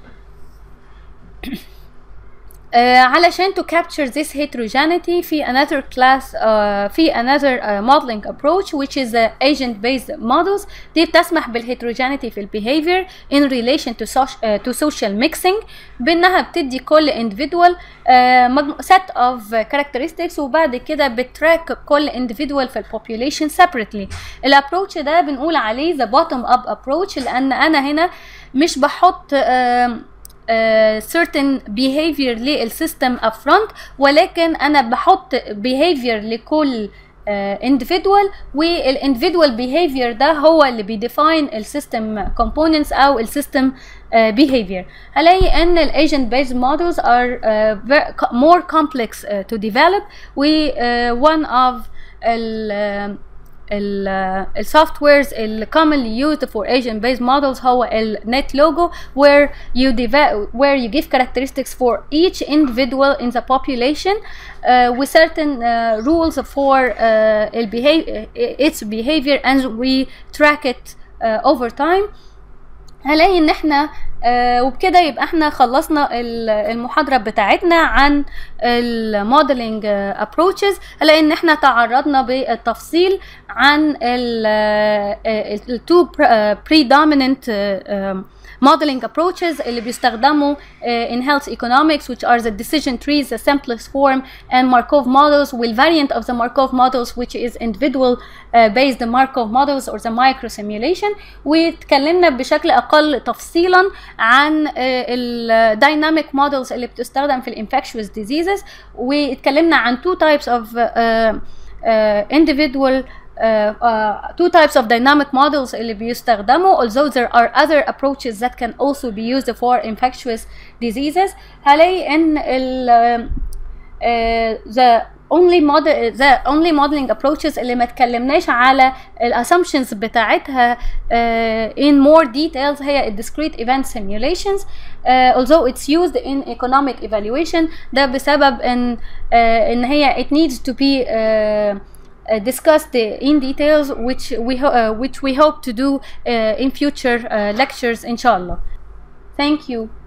Uh, علشان to capture this heterogeneity في another class uh, في another uh, modeling approach which is uh, agent based models دي بتسمح بالheterogeneity في behavior in relation to, social, uh, to social mixing بانها بتدي كل individual uh, set of characteristics وبعد كده بتراك كل individual في population separately الابروتش ده بنقول عليه the bottom up approach لان انا هنا مش بحط uh, Uh, certain behavior للسيستم upfront ولكن انا بحط behavior لكل uh, individual والاندفيدوال behavior ده هو اللي بيديفاين السيستم components او السيستم uh, behavior هلاقي ان الايجنت based models are uh, more complex uh, to develop و uh, one of ال uh, السوفت ويرز اللي commonly used for agent based models هو ال net logo where you where you give characteristics for each individual in the population uh, with certain uh, rules for uh, its, behavior, its behavior and we track it uh, over time هلاقي ان احنا آه وبكده يبقى احنا خلصنا المحاضره بتاعتنا عن الموديلنج ابروتشز هلاقي ان احنا تعرضنا بالتفصيل عن التو predominant modeling approaches اللي بيستخدموا uh, in health economics which are the decision trees, the simplest form and Markov models والvariant of the Markov models which is individual uh, based Markov models or the micro simulation واتكلمنا بشكل أقل تفصيلا عن uh, ال dynamic models اللي بتستخدم في ال infectious diseases واتكلمنا عن two types of uh, uh, individual Uh, uh, two types of dynamic models اللي بيستخدموا although there are other approaches that can also be used for infectious diseases هلاقي ان ال uh, the only model the only modeling approaches اللي ما اتكلمناش على الاسsumptions بتاعتها uh, in more details هي discrete event simulations uh, although it's used in economic evaluation ده بسبب ان uh, ان هي it needs to be uh, Uh, discussed in details which we uh, which we hope to do uh, in future lectures inshallah thank you